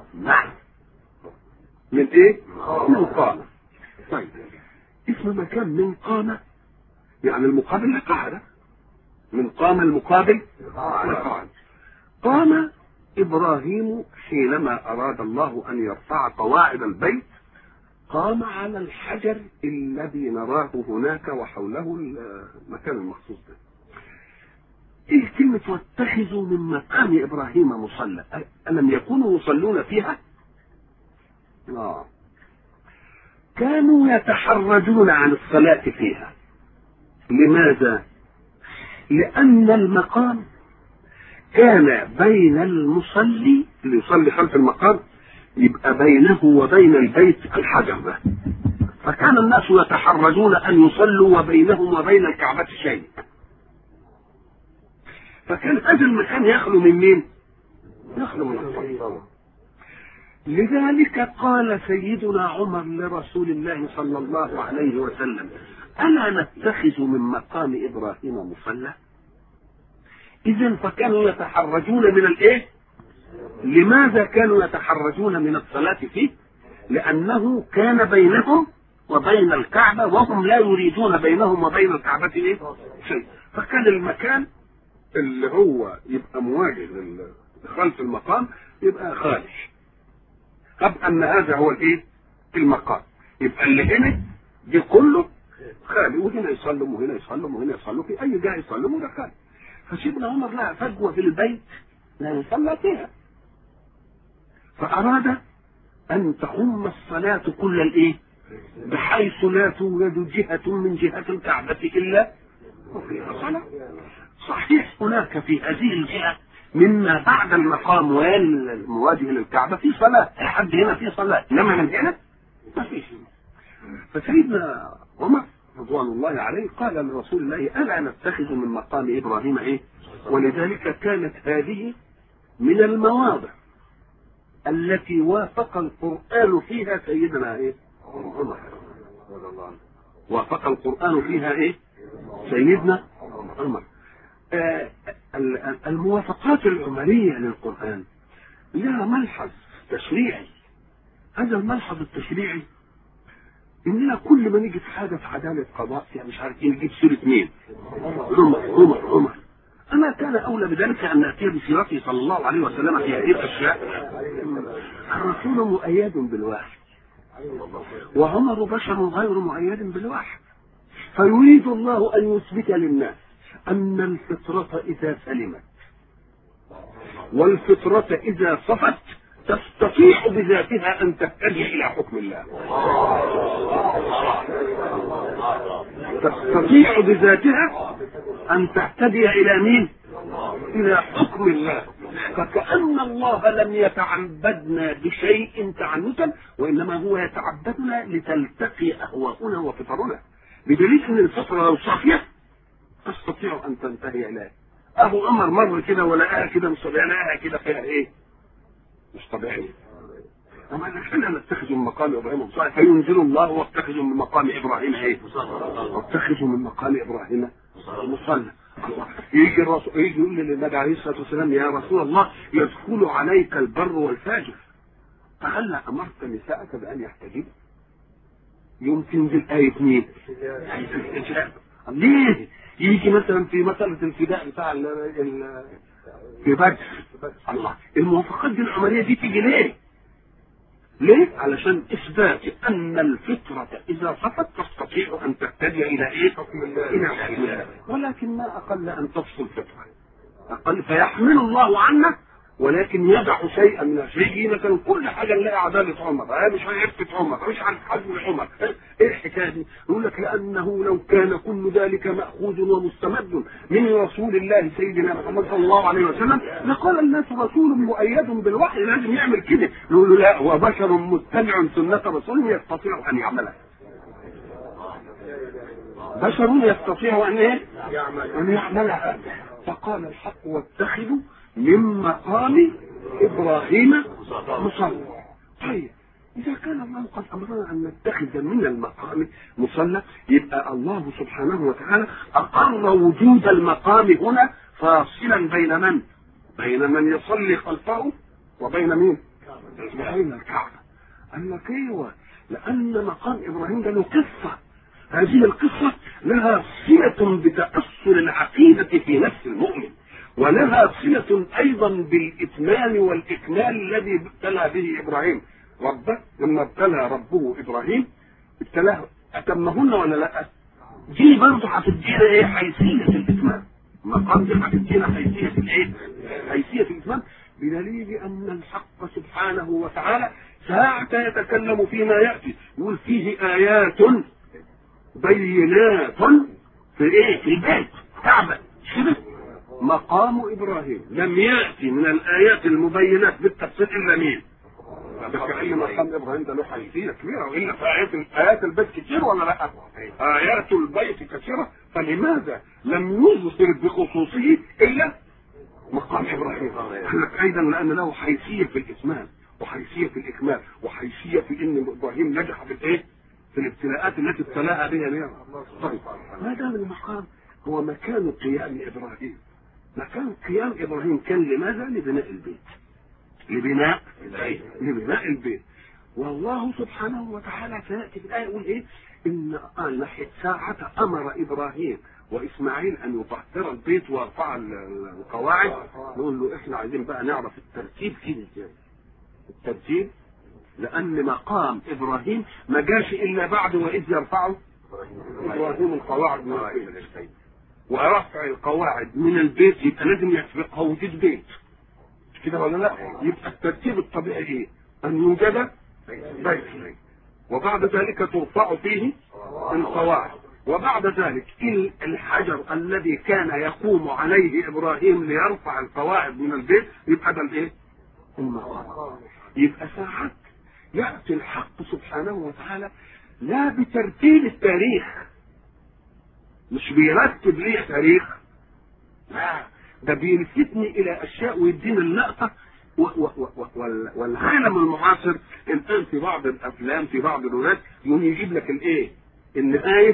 من ايه من قام طيب اسم مكان من قام يعني المقابل لقاعده من قام المقابل وقام قام ابراهيم حينما اراد الله ان يرفع قواعد البيت قام على الحجر الذي نراه هناك وحوله المكان المخصوص ده ايه كلمة واتخذوا من مقام ابراهيم مصلى الم يكونوا يصلون فيها آه. كانوا يتحرجون عن الصلاة فيها لماذا لأن المقام كان بين المصلي اللي يصلي خلف المقام يبقى بينه وبين البيت الحجر ده فكان الناس يتحرجون أن يصلوا وبينهم وبين الكعبة شيء فكان هذا المكان يخلو من مين؟ يخلو من الصلاة لذلك قال سيدنا عمر لرسول الله صلى الله عليه وسلم ألا نتخذ من مقام إبراهيم مصلى إذا فكانوا يتحرجون من الإيه لماذا كانوا يتحرجون من الصلاة فيه لأنه كان بينهم وبين الكعبة وهم لا يريدون بينهم وبين الكعبة إيه شيء فكان المكان اللي هو يبقى مواجه خلف المقام يبقى خارج طب ان هذا هو الايه المقام يبقى اللي هنا دي كله خالي وهنا يصلم وهنا يصلم وهنا يصلم في اي جهه يصلم وده خالي فسيدنا عمر لها فجوه في البيت لا يصلى فيها فاراد ان تقوم الصلاه كل الايه بحيث لا توجد جهه من جهات الكعبه الا وفيها صلاه صحيح هناك في هذه الجهه مما بعد المقام والمواجه للكعبه في صلاه لحد هنا في صلاه انما من هنا ما فيش فسيدنا عمر رضوان الله عليه قال لرسول الله الا نتخذ من مقام ابراهيم ايه ولذلك كانت هذه من المواضع التي وافق القران فيها سيدنا ايه عمر رضي الله عنه وافق القران فيها ايه سيدنا عمر آه الموافقات العمرية للقرآن لها ملحظ تشريعي هذا الملحظ التشريعي اننا كل ما نيجي في حاجه في عداله قضاء يعني مش عارف ايه نجيب سيره مين؟ عمر عمر عمر اما كان اولى بذلك ان ناتي بسيرته صلى الله عليه وسلم في هذه الاشياء الرسول مؤيد بالوحي وعمر بشر غير مؤيد بالوحي فيريد الله ان يثبت للناس أن الفطرة إذا سلمت والفطرة إذا صفت تستطيع بذاتها أن تهتدي إلى حكم الله تستطيع بذاتها أن تهتدي إلى مين؟ إلى حكم الله فكأن الله لم يتعبدنا بشيء تعنتا وإنما هو يتعبدنا لتلتقي أهواؤنا وفطرنا بدليل أن الفطرة لو صافية تستطيع ان تنتهي اليه اهو عمر مر كده ولقاها كده مش طبيعي لقاها كده فيها ايه مش طبيعي أما احنا نتخذ من مقام ابراهيم مصلى فينزل الله واتخذوا من مقام ابراهيم ايه؟ واتخذوا من مقام ابراهيم مصلى يجي الرسول يجي يقول للنبي عليه الصلاه والسلام يا رسول الله يدخل عليك البر والفاجر فهلا امرت نساءك بان يحتجبن يوم تنزل آية مين؟ آية الاستجابة ليه؟ يجي مثلا في مسألة الفداء بتاع ال ال في بدر الله الموافقات دي العملية دي تيجي ليه؟ ليه؟ علشان إثبات أن الفطرة إذا صفت تستطيع أن تهتدي إلى إيه؟ حكم الله إلى حكم الله ولكن ما أقل أن تفصل فطرة أقل فيحمل الله عنا ولكن يدع شيئا من الشيء مثلا كل حاجه نلاقي عداله عمر آه مش عرفت عمر مش عارف حجم عمر ايه الحكايه دي؟ يقول لك لانه لو كان كل ذلك ماخوذ ومستمد من رسول الله سيدنا محمد صلى الله عليه وسلم لقال الناس رسول مؤيد بالوحي لازم يعمل كده نقول له لا هو بشر متبع سنه رسوله يستطيع ان يعملها بشر يستطيع ان ايه؟ ان يعملها فقال الحق واتخذوا من مقام ابراهيم مصلى طيب اذا كان الله قد امرنا ان نتخذ من المقام مصلى يبقى الله سبحانه وتعالى اقر وجود المقام هنا فاصلا بين من؟ بين من يصلي خلفه وبين مين؟ وبين الكعبه قال لك ايوه لان مقام ابراهيم ده له قصه هذه القصه لها صله بتاثر العقيده في نفس المؤمن ولها صلة أيضا بالإتمام والإكمال الذي ابتلى به إبراهيم ربه لما ابتلى ربه إبراهيم ابتلاه أتمهن ولا لا؟ دي برضه هتدينا إيه حيثية الإتمام مقام دي هتدينا حيثيه الايه؟ حيثيه الاسلام بدليل ان الحق سبحانه وتعالى ساعة يتكلم فيما ياتي يقول فيه ايات بينات في ايه؟ في البيت كعبه كده مقام ابراهيم لم ياتي من الايات المبينات بالتفصيل الا مين؟ فكأن مقام ابراهيم ده له حيثيه كبيره والا في ايات ايات البيت كتير ولا لا؟ ايات البيت كثيره فلماذا لم يظهر بخصوصه الا مقام ابراهيم؟ قال لك ايضا لان له حيثيه في الاسلام وحيثيه في الاكمال وحيثيه في ان ابراهيم نجح في الايه؟ في الابتلاءات التي ابتلاها بها اليوم. طيب ما دام المقام هو مكان قيام ابراهيم مكان قيام ابراهيم كان لماذا؟ لبناء البيت. لبناء لبناء البيت والله سبحانه وتعالى سياتي في الايه يقول ايه؟ ان قال ساعة امر ابراهيم واسماعيل ان يطهر البيت ويرفع القواعد نقول له احنا عايزين بقى نعرف الترتيب كده ازاي الترتيب لان مقام ابراهيم ما جاش الا بعد واذ يرفعه ابراهيم القواعد من البيت ورفع القواعد من البيت يبقى لازم يسبقها وجود بيت كده ولا لا يبقى الترتيب الطبيعي ايه ان يوجد بيت وبعد ذلك ترفع فيه القواعد وبعد ذلك الحجر الذي كان يقوم عليه ابراهيم ليرفع القواعد من البيت يبقى ده الايه المقام يبقى ساعات ياتي الحق سبحانه وتعالى لا بترتيب التاريخ مش بيرتب ليه تاريخ لا ده بيلفتني الى اشياء ويديني اللقطه و و و والعالم المعاصر الان في بعض الافلام في بعض الروايات يقوم يجيب لك الايه؟ النهايه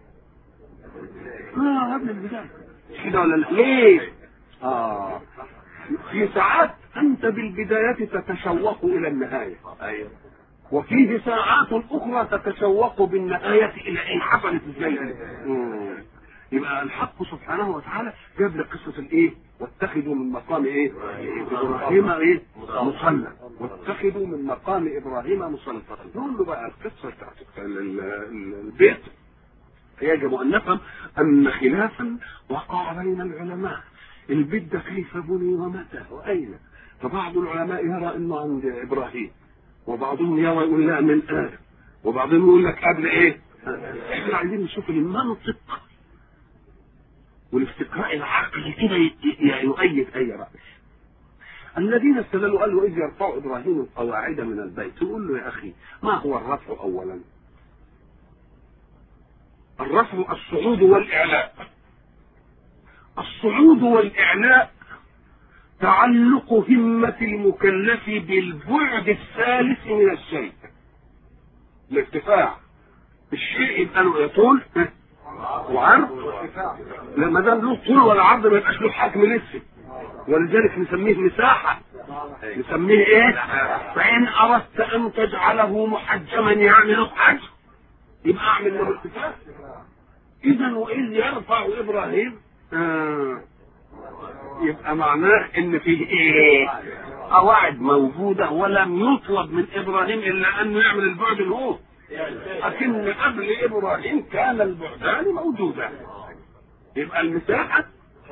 اه قبل البدايه كده ولا لا؟ ليه؟ اه في ساعات انت بالبدايه تتشوق الى النهايه ايوه وفيه ساعات اخرى تتشوق بالنهايه الى ان حصلت ازاي يبقى الحق سبحانه وتعالى جاب لك قصه الايه؟ واتخذوا من مقام ايه؟ ابراهيم ايه؟ مصلى واتخذوا من مقام ابراهيم مصلى نقول له بقى القصه بتاعت البيت يجب ان نفهم ان خلافا وقع بين العلماء البيت ده كيف بني ومتى واين؟ فبعض العلماء يرى انه عند ابراهيم وبعضهم يرى يقول لا من ادم وبعضهم يقول لك قبل ايه؟ احنا عايزين نشوف المنطق والاستقراء العقلي كده يؤيد اي راي الذين استدلوا قالوا اذ يرفع ابراهيم القواعد من البيت يقول له يا اخي ما هو الرفع اولا الرفع الصعود والاعلاء الصعود والاعلاء تعلق همة المكلف بالبعد الثالث من الشيء الارتفاع الشيء يبقى له يطول وعرض لما دام له طول ولا عرض ما يبقاش له حجم لسه ولذلك نسميه مساحة نسميه ايه؟ فإن أردت أن تجعله محجما يعني له حجم يبقى أعمل له ارتفاع إذا وإذ يرفع إبراهيم آه يبقى معناه إن فيه إيه؟ قواعد موجودة ولم يطلب من إبراهيم إلا أنه يعمل البعد اللي هو لكن قبل ابراهيم كان البعدان موجودا يبقى المساحه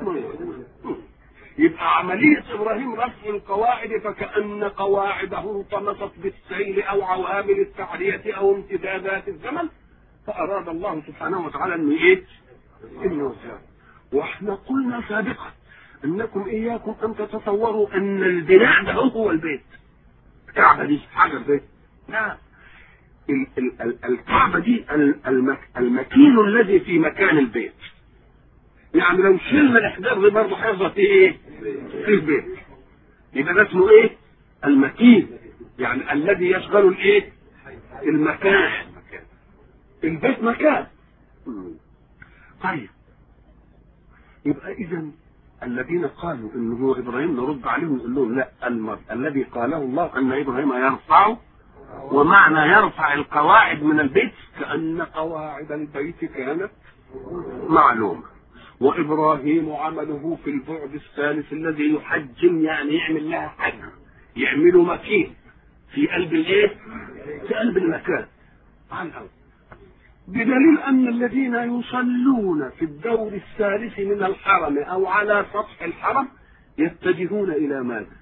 يبقى عملية إبراهيم رفع القواعد فكأن قواعده انطمست بالسيل أو عوامل التحرية أو امتدادات الزمن فأراد الله سبحانه وتعالى أنه إيه؟ إنه وإحنا قلنا سابقا أنكم إياكم أن تتصوروا أن البناء ده هو البيت الكعبة دي حاجة البيت لا الكعبة دي المكين الذي في مكان البيت يعني لو شلنا الاحجار دي برضه هيفضل في ايه؟ في البيت يبقى ده اسمه ايه؟ المكين يعني الذي يشغل الايه؟ المكان البيت مكان طيب يبقى اذا الذين قالوا انه هو ابراهيم نرد عليهم نقول لهم لا المر... الذي قاله الله ان ابراهيم يرفع ومعنى يرفع القواعد من البيت كأن قواعد البيت كانت معلومة وإبراهيم عمله في البعد الثالث الذي يحجم يعني يعمل لها حجم يعمله مكين في قلب الايه؟ في قلب المكان على الأرض بدليل أن الذين يصلون في الدور الثالث من الحرم أو على سطح الحرم يتجهون إلى ماذا؟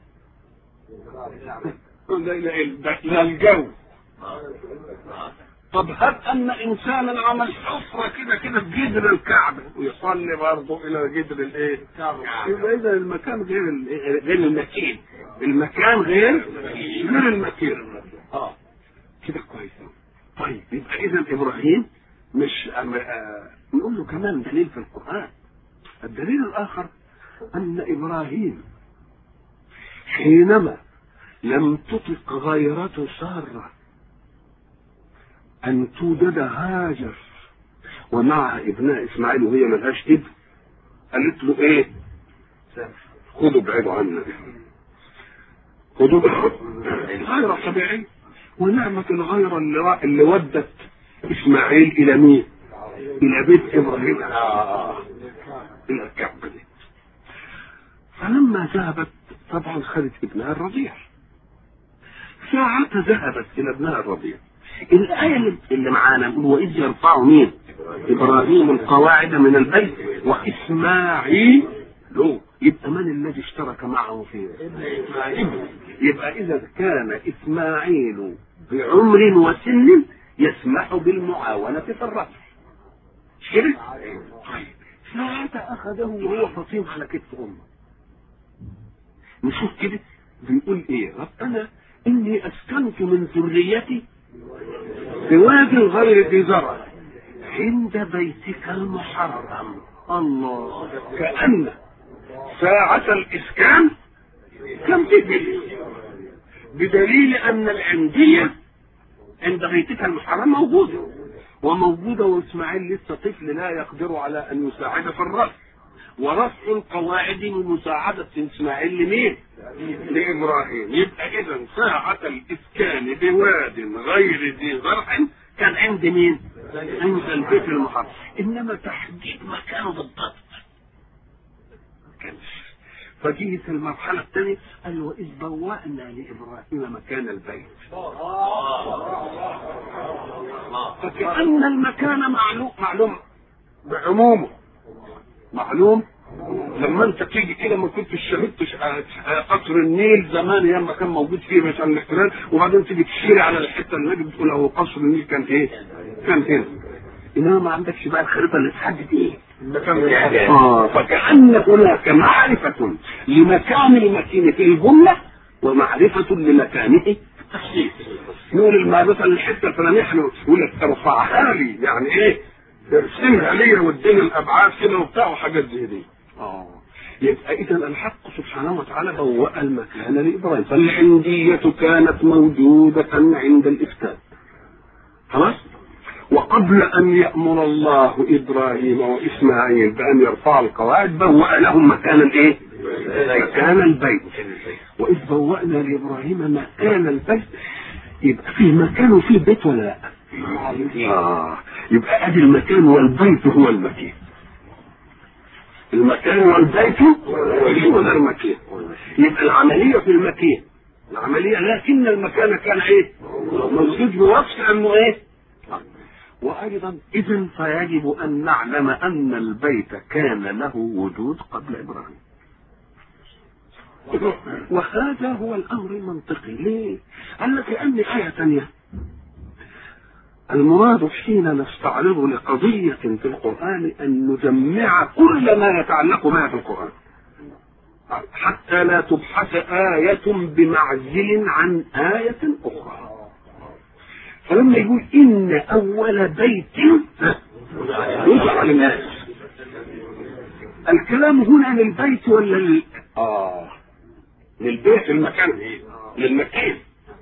إلى إلى الجو طب هب أن إنسانا عمل حفرة كده كده في جدر الكعبة ويصلي برضه إلى جدر الإيه؟ يبقى إذا المكان غير ال- غير المكين المكان غير غير المكين اه كده كويس طيب يبقى اذا ابراهيم مش أم... آه... نقول له كمان دليل في القران الدليل الاخر ان ابراهيم حينما لم تطلق غيرته ساره ان توجد هاجر ومعها ابنها اسماعيل وهي ملهاش ابن قالت له ايه خدوا ابعدوا عنا خدوا غير طبيعي ونعمة الغيرة اللي, اللي ودت إسماعيل إلى مين؟ إلى بيت إبراهيم آه. إلى الكعبة دي فلما ذهبت طبعا خدت ابنها الرضيع ساعة ذهبت إلى ابنها الرضيع الآية اللي- اللي معانا نقول وإذ يرفع مين؟ إبراهيم القواعد من البيت وإسماعيل له يبقى من الذي اشترك معه في إسماعيل يبقى إذا كان إسماعيل بعمر وسن يسمح بالمعاونة في الرفع مش كده؟ طيب ساعة أخذه وهو فطيم على كتف أمه نشوف كده بيقول إيه ربنا إني أسكنت من ذريتي بواد غير ذي زرع عند بيتك المحرم الله كأن ساعة الإسكان كم تجري بدليل أن العندية عند بيتك المحرم موجودة وموجودة وإسماعيل لسه طفل لا يقدر على أن يساعد في الرفع ورفع القواعد من مساعدة إسماعيل لمين؟ لإبراهيم يبقى إذا ساعة الإسكان بواد غير ذي زرع كان عند مين؟ عند البيت المحرم إنما تحديد مكانه بالضبط كانش فجيت المرحلة الثانية قال وإذ بوأنا لإبراهيم مكان البيت فكأن المكان معلوم معلوم بعمومه معلوم لما انت تيجي كده ما كنتش شهدت ش- آه، قصر النيل زمان ايام ما كان موجود فيه مثلا الاحتلال وبعدين تيجي تشير على الحته اللي نجي بتقول اهو قصر النيل كان ايه؟ كان هنا انما ما عندكش بقى الخريطه اللي تحدد ايه؟ اه فكأن هناك معرفة لمكان المكين في الجملة ومعرفة لمكانه في التخصيص نقول المعرفة الحتة الفلانية احنا يقول لك ارفعها لي يعني ايه؟ ارسمها لي واديني الابعاد كده وبتاع وحاجات زي دي. اه يبقى اذا الحق سبحانه وتعالى بوأ المكان لابراهيم فالعندية كانت موجودة عند الافساد. خلاص؟ وقبل ان يامر الله ابراهيم واسماعيل بان يرفعوا القواعد بوأ لهم مكان الايه؟ مكان البيت واذ بوأنا لابراهيم مكان البيت يبقى فيه مكان وفيه بيت ولا لا؟ آه يبقى ادي المكان والبيت هو المكان المكان والبيت هو ده المكان يبقى العملية في المكان العملية لكن المكان كان ايه؟ موجود بوصف انه ايه؟ وايضا اذا فيجب ان نعلم ان البيت كان له وجود قبل ابراهيم وهذا هو الامر المنطقي ليه؟ قال لك لان ايه ثانيه المراد حين نستعرض لقضية في القرآن أن نجمع كل ما يتعلق بها في القرآن حتى لا تبحث آية بمعزل عن آية أخرى فلما يقول إن أول بيت وضع للناس الكلام هنا للبيت ولا لل... آه للبيت المكان للمكان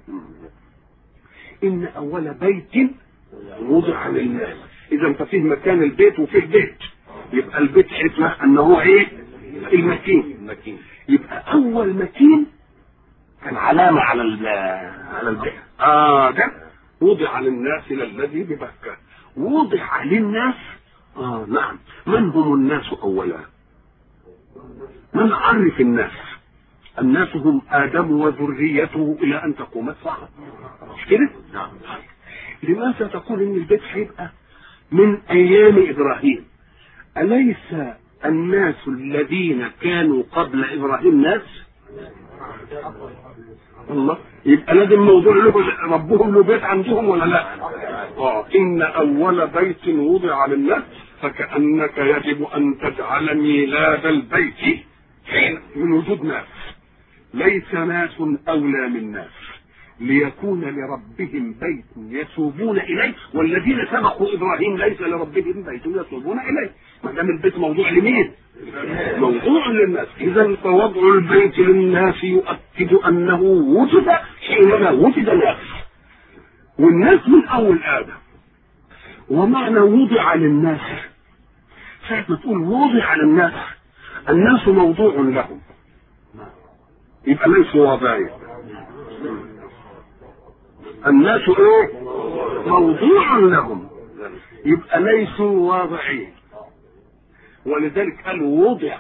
إن أول بيت وضع للناس إذا ففيه مكان البيت وفيه بيت يبقى البيت حكمة أنه إيه؟ المكين يبقى أول مكين كان علامة على ال- على البيت آه ده وضع للناس للذي ببكة وضع للناس آه نعم من هم الناس أولا من عرف الناس الناس هم آدم وذريته إلى أن تقوم الساعة مش كده؟ نعم لماذا تقول إن البيت هيبقى من ايام ابراهيم اليس الناس الذين كانوا قبل ابراهيم ناس الله يبقى لازم موضوع له ربهم له بيت عندهم ولا لا؟ اه ان اول بيت وضع للناس فكانك يجب ان تجعل ميلاد البيت حين من وجود ناس ليس ناس اولى من ناس ليكون لربهم بيت يتوبون اليه والذين سبقوا ابراهيم ليس لربهم بيت يتوبون اليه ما دام البيت موضوع لمين؟ موضوع للناس اذا فوضع البيت للناس يؤكد انه وجد حينما وجد الناس والناس من اول ادم ومعنى وضع للناس ساعة ما تقول وضع للناس الناس موضوع لهم يبقى ليسوا واضعين الناس ايه موضوع لهم يبقى ليسوا واضعين ولذلك قال وضع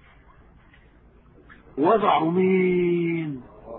وضعوا مين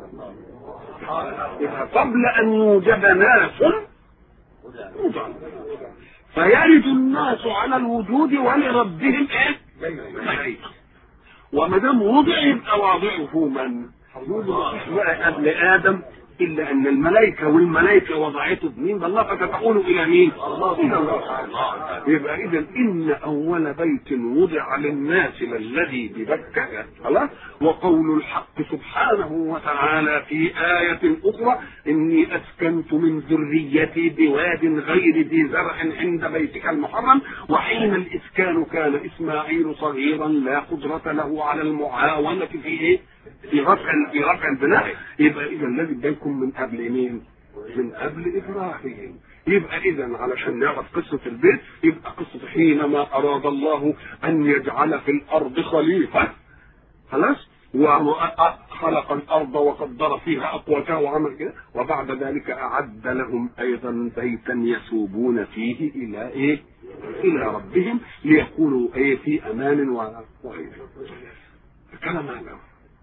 يبقى قبل ان يوجد ناس وضع فيرد الناس على الوجود ولربهم ايه ملائكه وما دام وضع يبقى واضعه من مفيش بقى قبل ادم الا ان الملائكه والملائكه وضعته بمين الله فتتحول الى مين؟ الى الله يبقى اذا ان اول بيت وضع للناس للذي ببكه خلاص وقول الحق سبحانه وتعالى في آية أخرى إني أسكنت من ذريتي بواد غير ذي زرع عند بيتك المحرم وحين الإسكان كان إسماعيل صغيرا لا قدرة له على المعاونة في إيه؟ في رفع في رفع البناء يبقى اذا الذي بينكم من قبل مين؟ من قبل ابراهيم يبقى اذا علشان نعرف قصه البيت يبقى قصه حينما اراد الله ان يجعل في الارض خليفه خلاص وخلق الارض وقدر فيها اقواتها وعمل كده وبعد ذلك اعد لهم ايضا بيتا يسوبون فيه الى ايه؟ الى ربهم ليكونوا ايه في امان وغيره. كلام هذا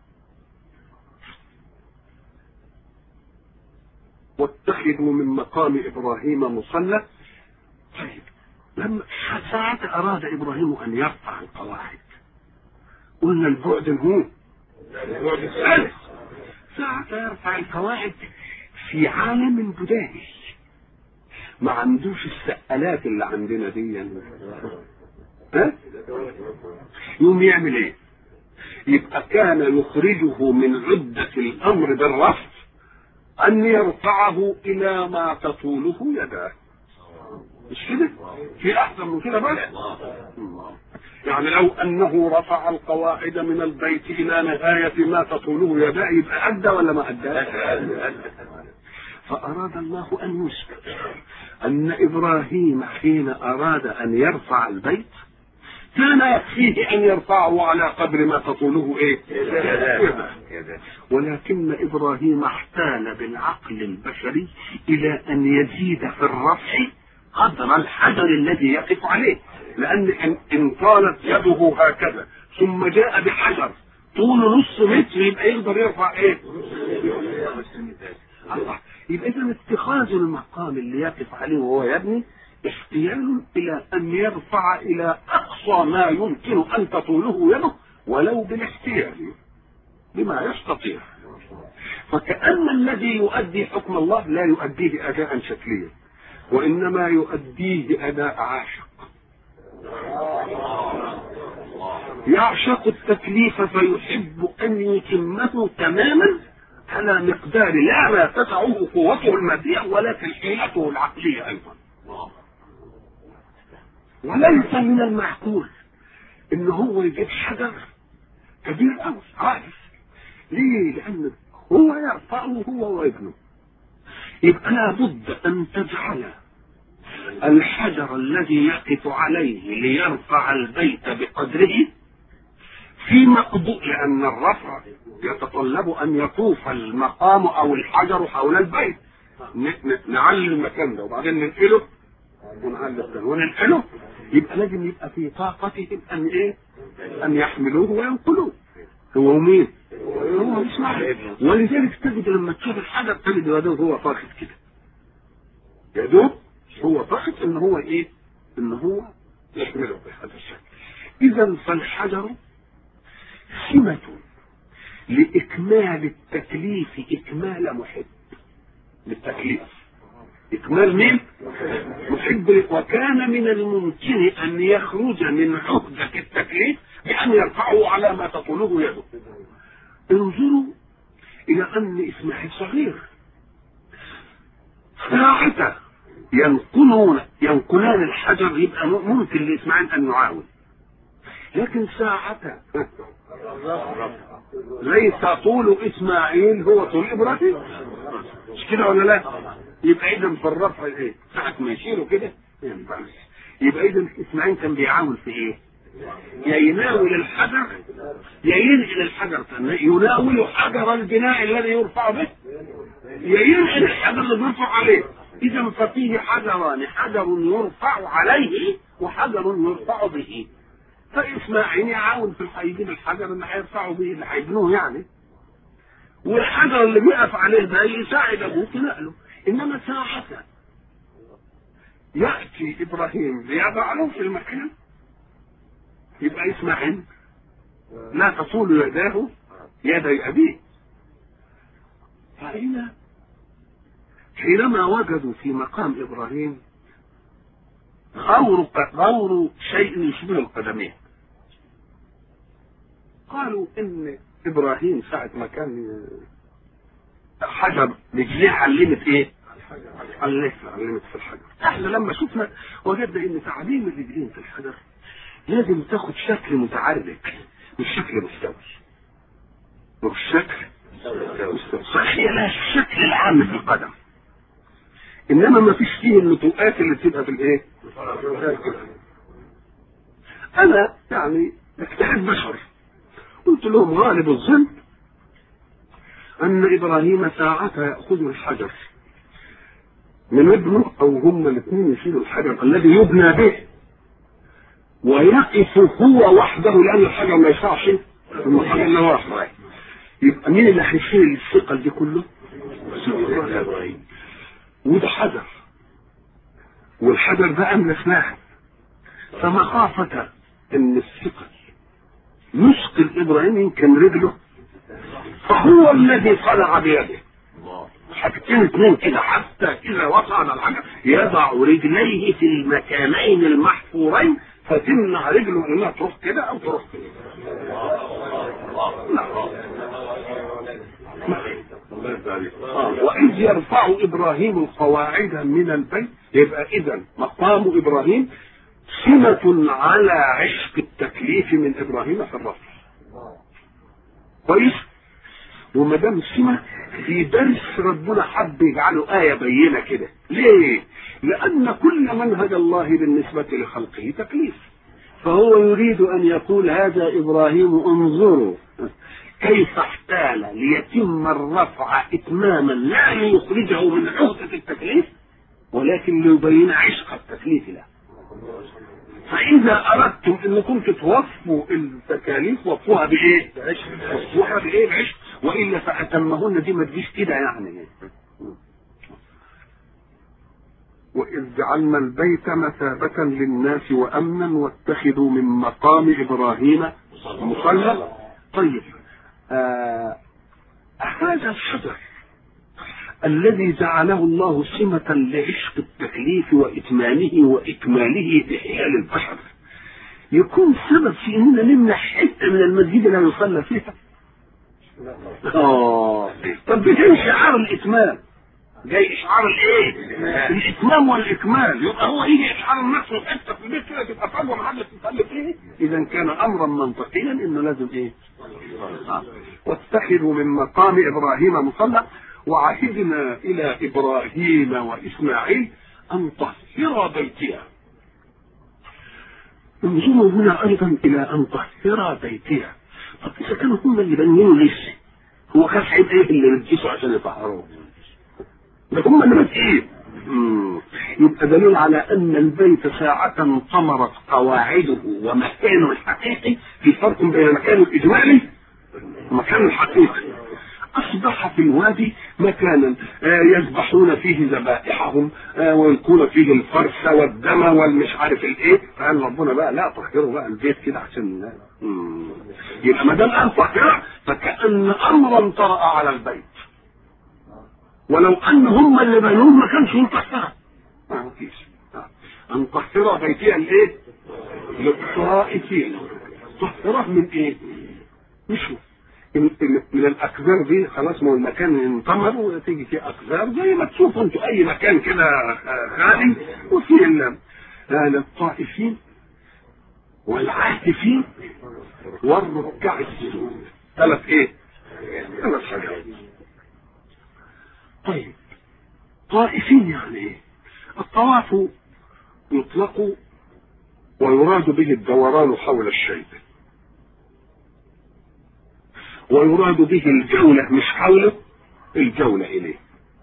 واتخذوا من مقام ابراهيم مصلى طيب لما ساعة أراد إبراهيم أن يرفع القواعد قلنا البعد هو البعد الثالث ساعة يرفع القواعد في عالم بدائي ما عندوش السقالات اللي عندنا دي ها؟ يوم يعمل ايه؟ يبقى كان يخرجه من عدة الأمر بالرفض أن يرفعه إلى ما تطوله يداه مش كده؟ في أحسن من كده بقى؟ يعني لو أنه رفع القواعد من البيت إلى نهاية ما تطوله يداه يبقى أدى ولا ما أدى؟ فأراد الله أن يثبت أن إبراهيم حين أراد أن يرفع البيت كان يكفيه ان يرفعه على قدر ما تطوله ايه ولكن ابراهيم احتال بالعقل البشري الى ان يزيد في الرفع قدر الحجر الذي يقف عليه لان ان طالت يده هكذا ثم جاء بحجر طوله نص متر يبقى يقدر يرفع ايه الله يبقى اذا اتخاذ المقام اللي يقف عليه وهو يبني احتيال الى ان يرفع الى اقصى ما يمكن ان تطوله يده ولو بالاحتيال بما يستطيع فكأن الذي يؤدي حكم الله لا يؤديه أداء شكليا وإنما يؤديه أداء عاشق يعشق التكليف فيحب أن يتمه تماما على مقدار لا ما تسعه قوته المادية ولكن حيلته العقلية أيضا وليس من المعقول ان هو يجيب حجر كبير قوي عارف ليه لان هو يرفعه هو وابنه يبقى لابد ان تجعل الحجر الذي يقف عليه ليرفع البيت بقدره في مقدور لان الرفع يتطلب ان يطوف المقام او الحجر حول البيت نعلي المكان ده وبعدين ننقله ونعلق ده وننقله يبقى لازم يبقى في طاقتهم ان ايه؟ ان يحملوه وينقلوه. هو مين؟ هو اسماعيل ولذلك تجد لما تشوف الحجر تجد يدوب هو طاقت كده. يدوب هو طاقت ان هو ايه؟ ان هو يحمله بهذا الشكل اذا فالحجر سمة لإكمال التكليف إكمال محب للتكليف إكمال مين؟ محب وكان من الممكن أن يخرج من عهدة التكليف بأن يرفعه على ما تطوله يده انظروا إلى أن إسماعيل صغير ساعة ينقلون ينقلان الحجر يبقى ممكن لإسماعيل أن يعاون لكن ساعة ليس طول إسماعيل هو طول إبراهيم مش كده ولا لا؟ يبقى إذا في الرفع إيه؟ ساعة ما يشيله كده ينفعش يبقى إذا إسماعيل كان بيعاون في إيه؟ يا يناول الحجر يا ينقل الحجر يناول حجر البناء الذي يرفع به يا ينقل الحجر اللي بيرفع عليه اذا ففيه حجران حجر يرفع عليه وحجر يرفع به فاسماعيل يعاون في يجيب الحجر اللي هيرفعوا به اللي هيبنوه يعني والحجر اللي بيقف عليه ده يساعد ابوه في نقله انما ساعة ياتي ابراهيم ليضع له في المكان يبقى اسماعيل لا تطول يداه يدي ابيه فهنا حينما وجدوا في مقام ابراهيم غور غور شيء يشبه القدمين قالوا ان ابراهيم ساعة ما كان حجر رجليه علمت ايه؟ علمت علمت في الحجر احنا لما شفنا وجدنا ان تعليم الرجلين في الحجر لازم تاخد شكل متعرج مش شكل مستوي مش شكل مستوي صحيح لها الشكل العام في القدم انما ما فيش فيه النتوءات اللي بتبقى في الايه انا يعني اجتهد بشر قلت لهم غالب الظن ان ابراهيم ساعة ياخذ الحجر من ابنه او هما الاثنين يشيلوا الحجر الذي يبنى به ويقف هو وحده لان الحجر ما يشرعش المحجر الا واحد يبقى مين اللي هيشيل الثقل دي كله؟ ابراهيم وده حجر والحجر ده املسناه فمخافة ان الثقل يثقل ابراهيم يمكن رجله فهو الذي صنع بيده حاجتين اثنين كده حتى اذا وصل على الحجر يضع رجليه في المكانين المحفورين فتمنع رجله انها تروح كده او تروح كده وإذ يرفع إبراهيم القواعد من البيت يبقى إذا مقام إبراهيم سمة على عشق التكليف من إبراهيم في الرفع كويس وما دام سمة في درس ربنا حب يجعله آية بينة كده ليه؟ لأن كل منهج الله بالنسبة لخلقه تكليف فهو يريد أن يقول هذا إبراهيم انظروا كيف احتال ليتم الرفع إتماما لا ليخرجه من عهدة التكليف ولكن ليبين عشق التكليف له فإذا أردتم أنكم توفوا التكاليف وفوها بإيه؟ وفوها بإيه؟ بعشق وإلا فأتمهن دي ما تجيش كده يعني وإذ جعلنا البيت مثابة للناس وأمنا واتخذوا من مقام إبراهيم مصلى طيب آه هذا الحجر الذي جعله الله سمة لعشق التكليف وإتمامه وإكماله بحيال البشر يكون سبب في اننا نمنع حته من المسجد لا يصلى فيها. اه طب ده شعار الاتمام جاي اشعار الايه؟ الاتمام والاكمال يبقى هو يجي اشعار نفسه حته في البيت كده تبقى فجوه ما حدش يصلي فيه اذا كان امرا منطقيا انه لازم ايه؟ آه. واتخذوا من مقام ابراهيم مصلى وعهدنا الى ابراهيم واسماعيل ان طهر بيتها انظروا هنا ايضا الى ان طهر بيتها طب اذا كانوا هم اللي بنينوا لسه هو كان هيبقى ايه اللي رجسوا عشان يطهروه ده هم اللي بادئين يبقى دليل على ان البيت ساعة طمرت قواعده ومكانه الحقيقي في فرق بين مكانه الاجمالي ومكانه الحقيقي أصبح في الوادي مكانا آه، يذبحون فيه ذبائحهم آه، ويلقون فيه الفرس والدم والمش عارف الايه فقال ربنا بقى لا طهروا بقى البيت كده عشان مم. يبقى ما دام قال طهروا فكأن أمرا طرأ على البيت ولو أن هم اللي بنوه ما كانش مطهرة ما فيش آه. أن طهر بيتي الايه؟ للطائفين طهره من ايه؟ مش من من الاكذار دي خلاص ما هو المكان انطمر وتيجي فيه اكذار زي ما تشوفوا انتوا اي مكان كده خالي وفيه ال- آه، الطائفين والعاكفين والركع السجود ثلاث ايه؟ ثلاث حاجات طيب طائفين يعني ايه؟ الطواف يطلق ويراد به الدوران حول الشيء ويراد به الجولة مش حوله الجولة إليه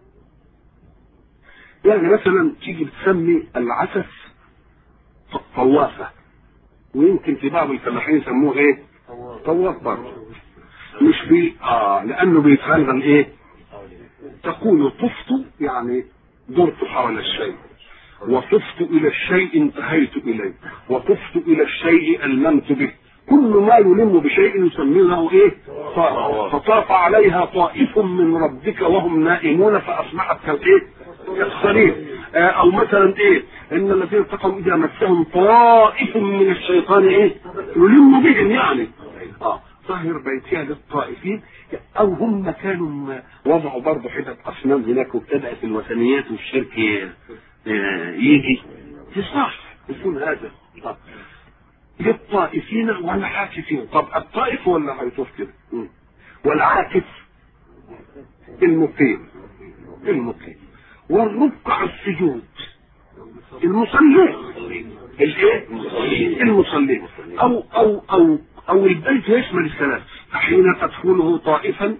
يعني مثلا تيجي تسمي العسس طوافة ويمكن في بعض الفلاحين يسموه ايه؟ طواف برضه مش بي اه لانه بيتغلغل ايه؟ تقول طفت يعني درت حول الشيء وطفت الى الشيء انتهيت اليه وطفت الى الشيء الممت به كل ما يلم بشيء يسميه له ايه طاف فطاف عليها طائف من ربك وهم نائمون فاصبحت كالايه كالصرير آه، او مثلا ايه ان الذين اتقوا اذا مسهم طائف من الشيطان ايه يلم بهم يعني اه طهر بيتها للطائفين او هم كانوا وضعوا برضه حتت اصنام هناك وابتدات الوثنيات والشرك آه، يجي يصح يكون هذا آه. للطائفين والعاكفين طب الطائف ولا هيطوف كده مم. والعاكف المقيم المقيم والركع السجود المصلين الايه المصلين او او او او البيت يشمل الثلاث حين تدخله طائفا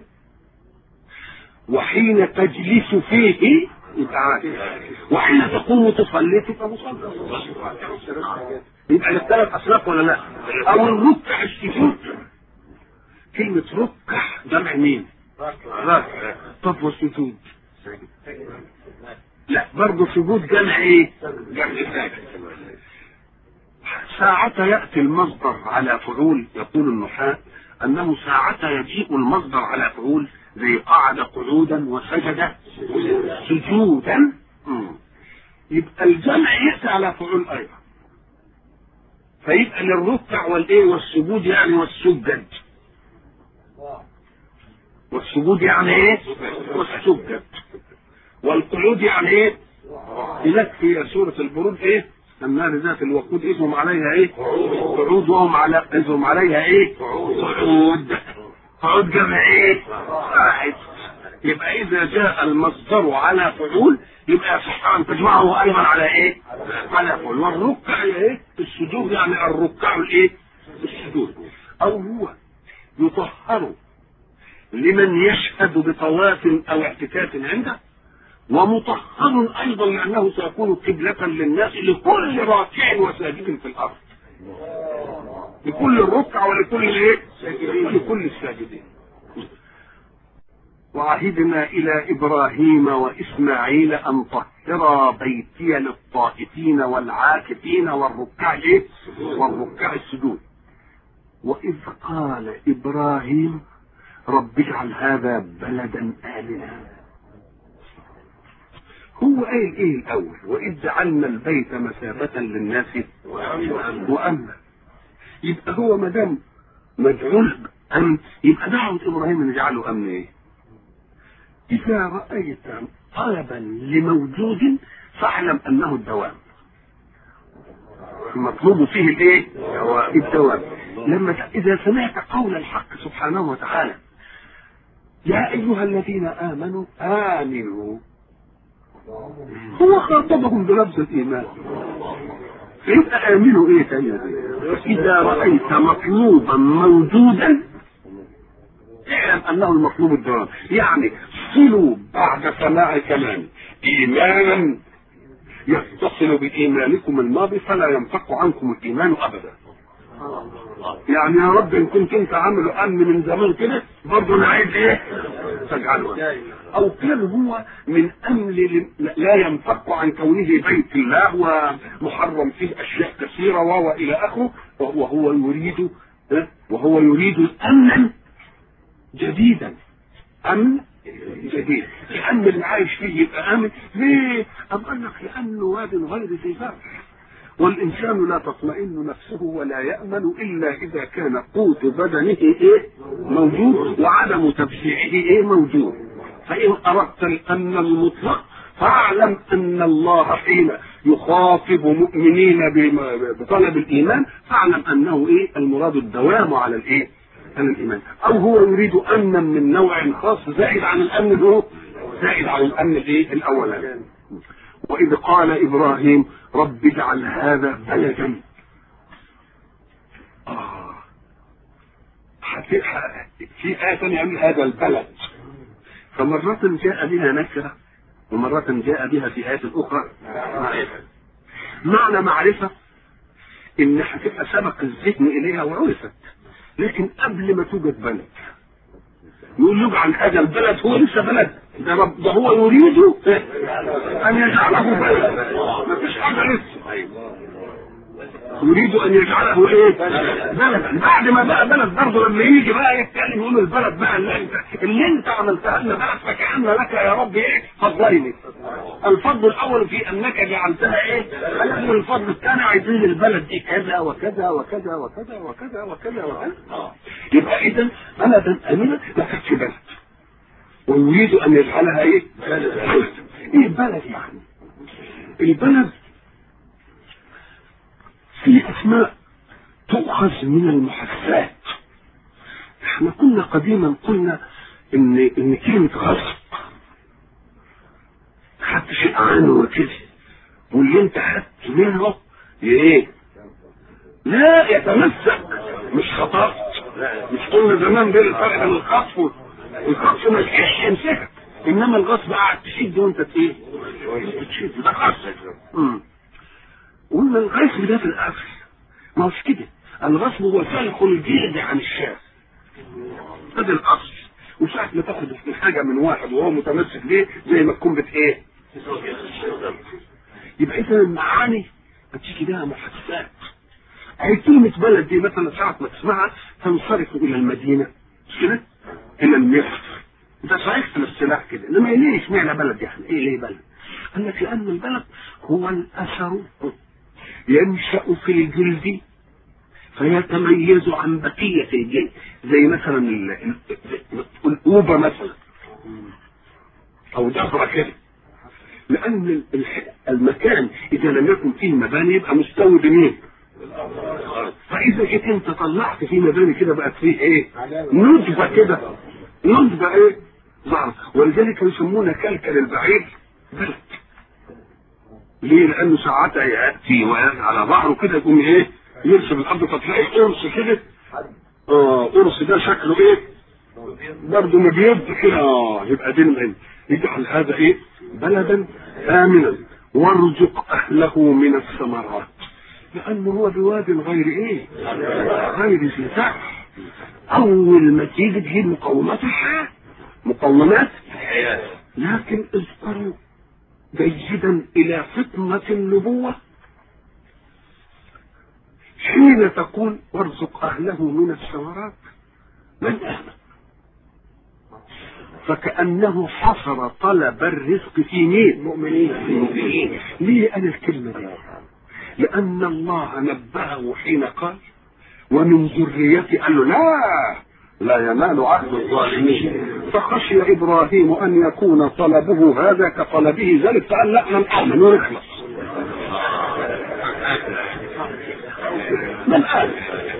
وحين تجلس فيه يبقى عاكف وحين تقوم تصلي تبقى مصلي يبقى للثلاث اصناف ولا لا؟ او الركع السجود كلمة ركع جمع مين؟ ركع طب والسجود لا برضه سجود جمع ايه؟ جمع ساجد ساعة يأتي المصدر على فعول يقول النحاة أنه ساعة يجيء المصدر على فعول زي قعد قعودا وسجد سجودا مم. يبقى الجمع يأتي على فعول أيضا فيبقى للركع والايه والسجود يعني والسجد والسجود يعني ايه والسجد والقعود يعني ايه هناك في سورة البروج ايه النار ذات الوقود اسمهم عليها ايه قعود وهم على اسمهم عليها ايه قعود قعود جمع ايه واحد يبقى اذا جاء المصدر على فعول يبقى يصح ان تجمعه ايضا على ايه على فعول والركع ايه السجود يعني الركع الايه السجود او هو يطهر لمن يشهد بطواف او اعتكاف عنده ومطهر ايضا لانه سيكون قبلة للناس لكل راكع وساجد في الارض لكل الركع ولكل ايه لكل الساجدين وعهدنا الى ابراهيم واسماعيل ان طهرا بيتي للطائفين والعاكفين والركع ايه والركع السجود واذ قال ابراهيم رب اجعل هذا بلدا امنا هو قايل ايه الاول واذ جعلنا البيت مثابه للناس وامنا يبقى هو ما دام مجعول امن يبقى دعوه ابراهيم ان يجعله امن ايه اذا رايت طلبا لموجود فاعلم انه الدوام المطلوب فيه الايه الدوام لما اذا سمعت قول الحق سبحانه وتعالى يا ايها الذين امنوا امنوا هو خاطبهم بلفظ الايمان يبقى امنوا ايه تاني اذا رايت مطلوبا موجودا اعلم انه المطلوب الدوام يعني صلوا بعد سماع كلام ايمانا يتصل بايمانكم الماضي فلا ينفك عنكم الايمان ابدا يعني يا رب ان كنت انت عامله امن من زمان كده برضه انا عايز ايه؟ تجعله او كان هو من امن ل- لا ينفك عن كونه بيت الله ومحرم فيه اشياء كثيره و الى اخره وهو يريد ها؟ وهو يريد امنا جديدا امن جديد الامن اللي عايش فيه يبقى امن ليه؟ أم قال لك لانه واد غير ذي زرع والإنسان لا تطمئن نفسه ولا يأمن إلا إذا كان قوت بدنه إيه موجود وعدم تبشيعه إيه موجود فإن أردت الأمن المطلق فاعلم أن الله حين يخاطب مؤمنين بم- بطلب الإيمان فاعلم أنه إيه المراد الدوام على الإيه على الإيمان أو هو يريد أمنا من نوع خاص زائد عن الأمن هو زائد عن الأمن الإيه الأولاني وإذ قال إبراهيم رب اجعل هذا بلدا آه حتى- ح- في آية ثانية يقول هذا البلد فمرة جاء بها نكرة ومرة جاء بها في آية أخرى معرفة معنى معرفة إن هتبقى سبق الذهن إليها وعرفت لكن قبل ما توجد بلد يقول يجعل هذا البلد هو لسه بلد ده, رب ده هو يريد ان يجعله بلد ما فيش حاجه لسه يريد ان يجعله ايه بلدا بعد ما بقى بلد برضه لما يجي بقى يتكلم يقول البلد بقى اللي انت اللي انت عملتها لنا بقى فكأن لك يا رب ايه فضلين الفضل الاول في انك جعلتها ايه ولكن الفضل الثاني عايزين البلد دي كذا وكذا وكذا وكذا وكذا وكذا وكذا آه. يبقى اذا بلدا امنه ما كانتش بلد ويريد ان يجعلها ايه ايه بلد يعني البلد في اسماء تؤخذ من المحسات احنا كنا قديما قلنا ان ان كلمه غصب خدت شيء عنه وكده واللي انت خدت منه ايه لا يتمسك مش خطأت مش قلنا زمان بين الفرق بين الخطف والخطف ما تحسش يمسكك انما الغصب قاعد تشد وانت ايه تشد ده غصب مم. قلنا الغصب ده في الاصل ما هوش كده الغصب هو سلخ الجلد عن الشاة هذا الاصل وساعة ما تاخد حاجة من واحد وهو متمسك بيه زي ما تكون بت ايه يبقى اذا المعاني بتيجي لها محسات اهي كلمة بلد دي مثلا ساعة ما تسمعها تنصرف الى المدينة مش كده؟ الى المصر ده صحيح في الاصطلاح كده انما ليه اشمعنى بلد يعني ايه ليه بلد؟ قال لك لان البلد هو الاثر ينشأ في الجلد فيتميز عن بقية الجلد زي مثلا ال- ال- الأوبة مثلا أو دبرة كده لأن ال- الح- المكان إذا لم يكن فيه مباني يبقى مستوي بمين؟ فإذا جيت أنت طلعت فيه مباني كده بقت فيه إيه؟ ندبة كده ندبة إيه؟ ظهر ولذلك يسمون كلكل البعير بلد ليه؟ لأنه ساعتها يأتي ويأتي على ظهره كده يقوم إيه؟ يرسم الأرض فتلاقي قرص كده اه قرص ده شكله إيه؟ برضه مبيض كده اه يبقى دي العلم يجعل هذا إيه؟ بلدا آمنا وارزق أهله من الثمرات لأنه هو بواد غير إيه؟ غير ذي زرع أول ما تيجي تجيب مقومات الحياة مقومات لكن اذكروا جيدا الى فطنة النبوة حين تقول وارزق اهله من الثمرات من امن فكأنه حصر طلب الرزق في مين؟ مؤمنين المؤمنين ليه قال الكلمة دي؟ لأن الله نبهه حين قال ومن ذريتي قال له لا لا ينال عهد الظالمين فخشي ابراهيم ان يكون طلبه هذا كطلبه ذلك فقال لا من امن ونخلص من امن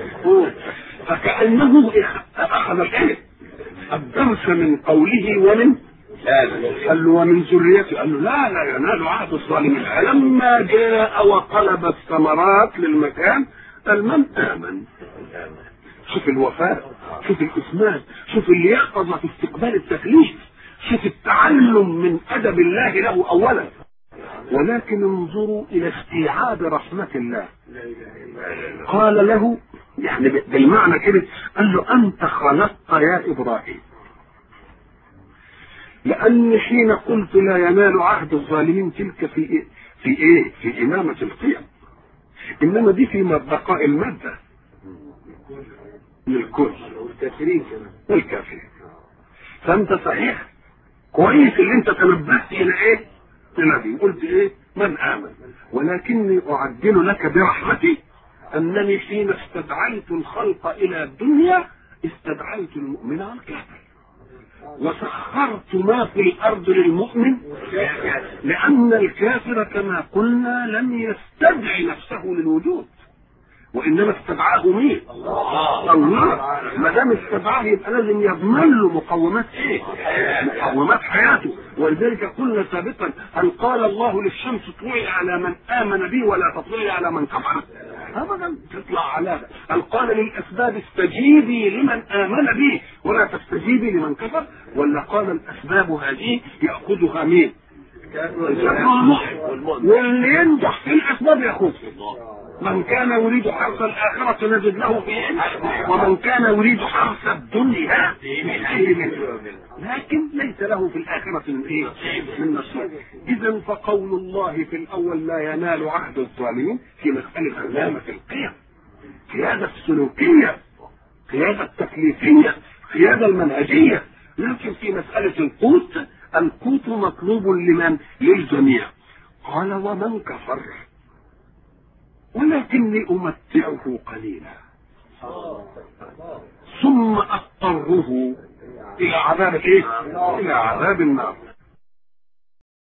فكانه اخذ الايه الدرس من قوله ومن قال له ومن ذريته قال له لا لا ينال عهد الظالمين فلما جاء وطلب الثمرات للمكان قال من امن شوف الوفاء شوف الاسناد شوف اليقظه في استقبال التكليف شوف التعلم من ادب الله له اولا ولكن انظروا الى استيعاب رحمه الله قال له يعني بالمعنى كده قال له انت خلقت يا ابراهيم لأن حين قلت لا ينال عهد الظالمين تلك في إيه؟ في إيه؟ في إمامة القيم. إنما دي في بقاء المادة للكل والكافرين كمان والكافرين. فأنت صحيح كويس اللي أنت تنبهت إلى إيه؟ إلى دي قلت إيه؟ من آمن ولكني أعجل لك برحمتي أنني حين استدعيت الخلق إلى الدنيا استدعيت المؤمن على الكافر. وسخرت ما في الارض للمؤمن لان الكافر كما قلنا لم يستدعي نفسه للوجود وانما استدعاه مين؟ الله ما دام استدعاه يبقى لازم يضمن له مقومات ايه؟ مقومات حياته ولذلك قلنا سابقا هل قال الله للشمس اطلعي على من امن بي ولا تطلعي على من كفر؟ ابدا تطلع على هل قال للاسباب استجيبي لمن امن بي ولا تستجيبي لمن كفر ولا قال الاسباب هذه ياخذها مين؟ واللي ينجح في الاسباب ياخذها من كان يريد حرث الآخرة نجد له فيه ومن كان يريد حرث الدنيا لكن ليس له في الآخرة من إيه؟ من نصيب إذا فقول الله في الأول لا ينال عهد الظالمين في مسألة علامة القيم قيادة السلوكية قيادة التكليفية قيادة المنهجية لكن في مسألة القوت القوت مطلوب لمن؟ للجميع قال ومن كفر ولكني أمتعه قليلا ثم أضطره إلى عذاب إيه؟ إلى عذاب النار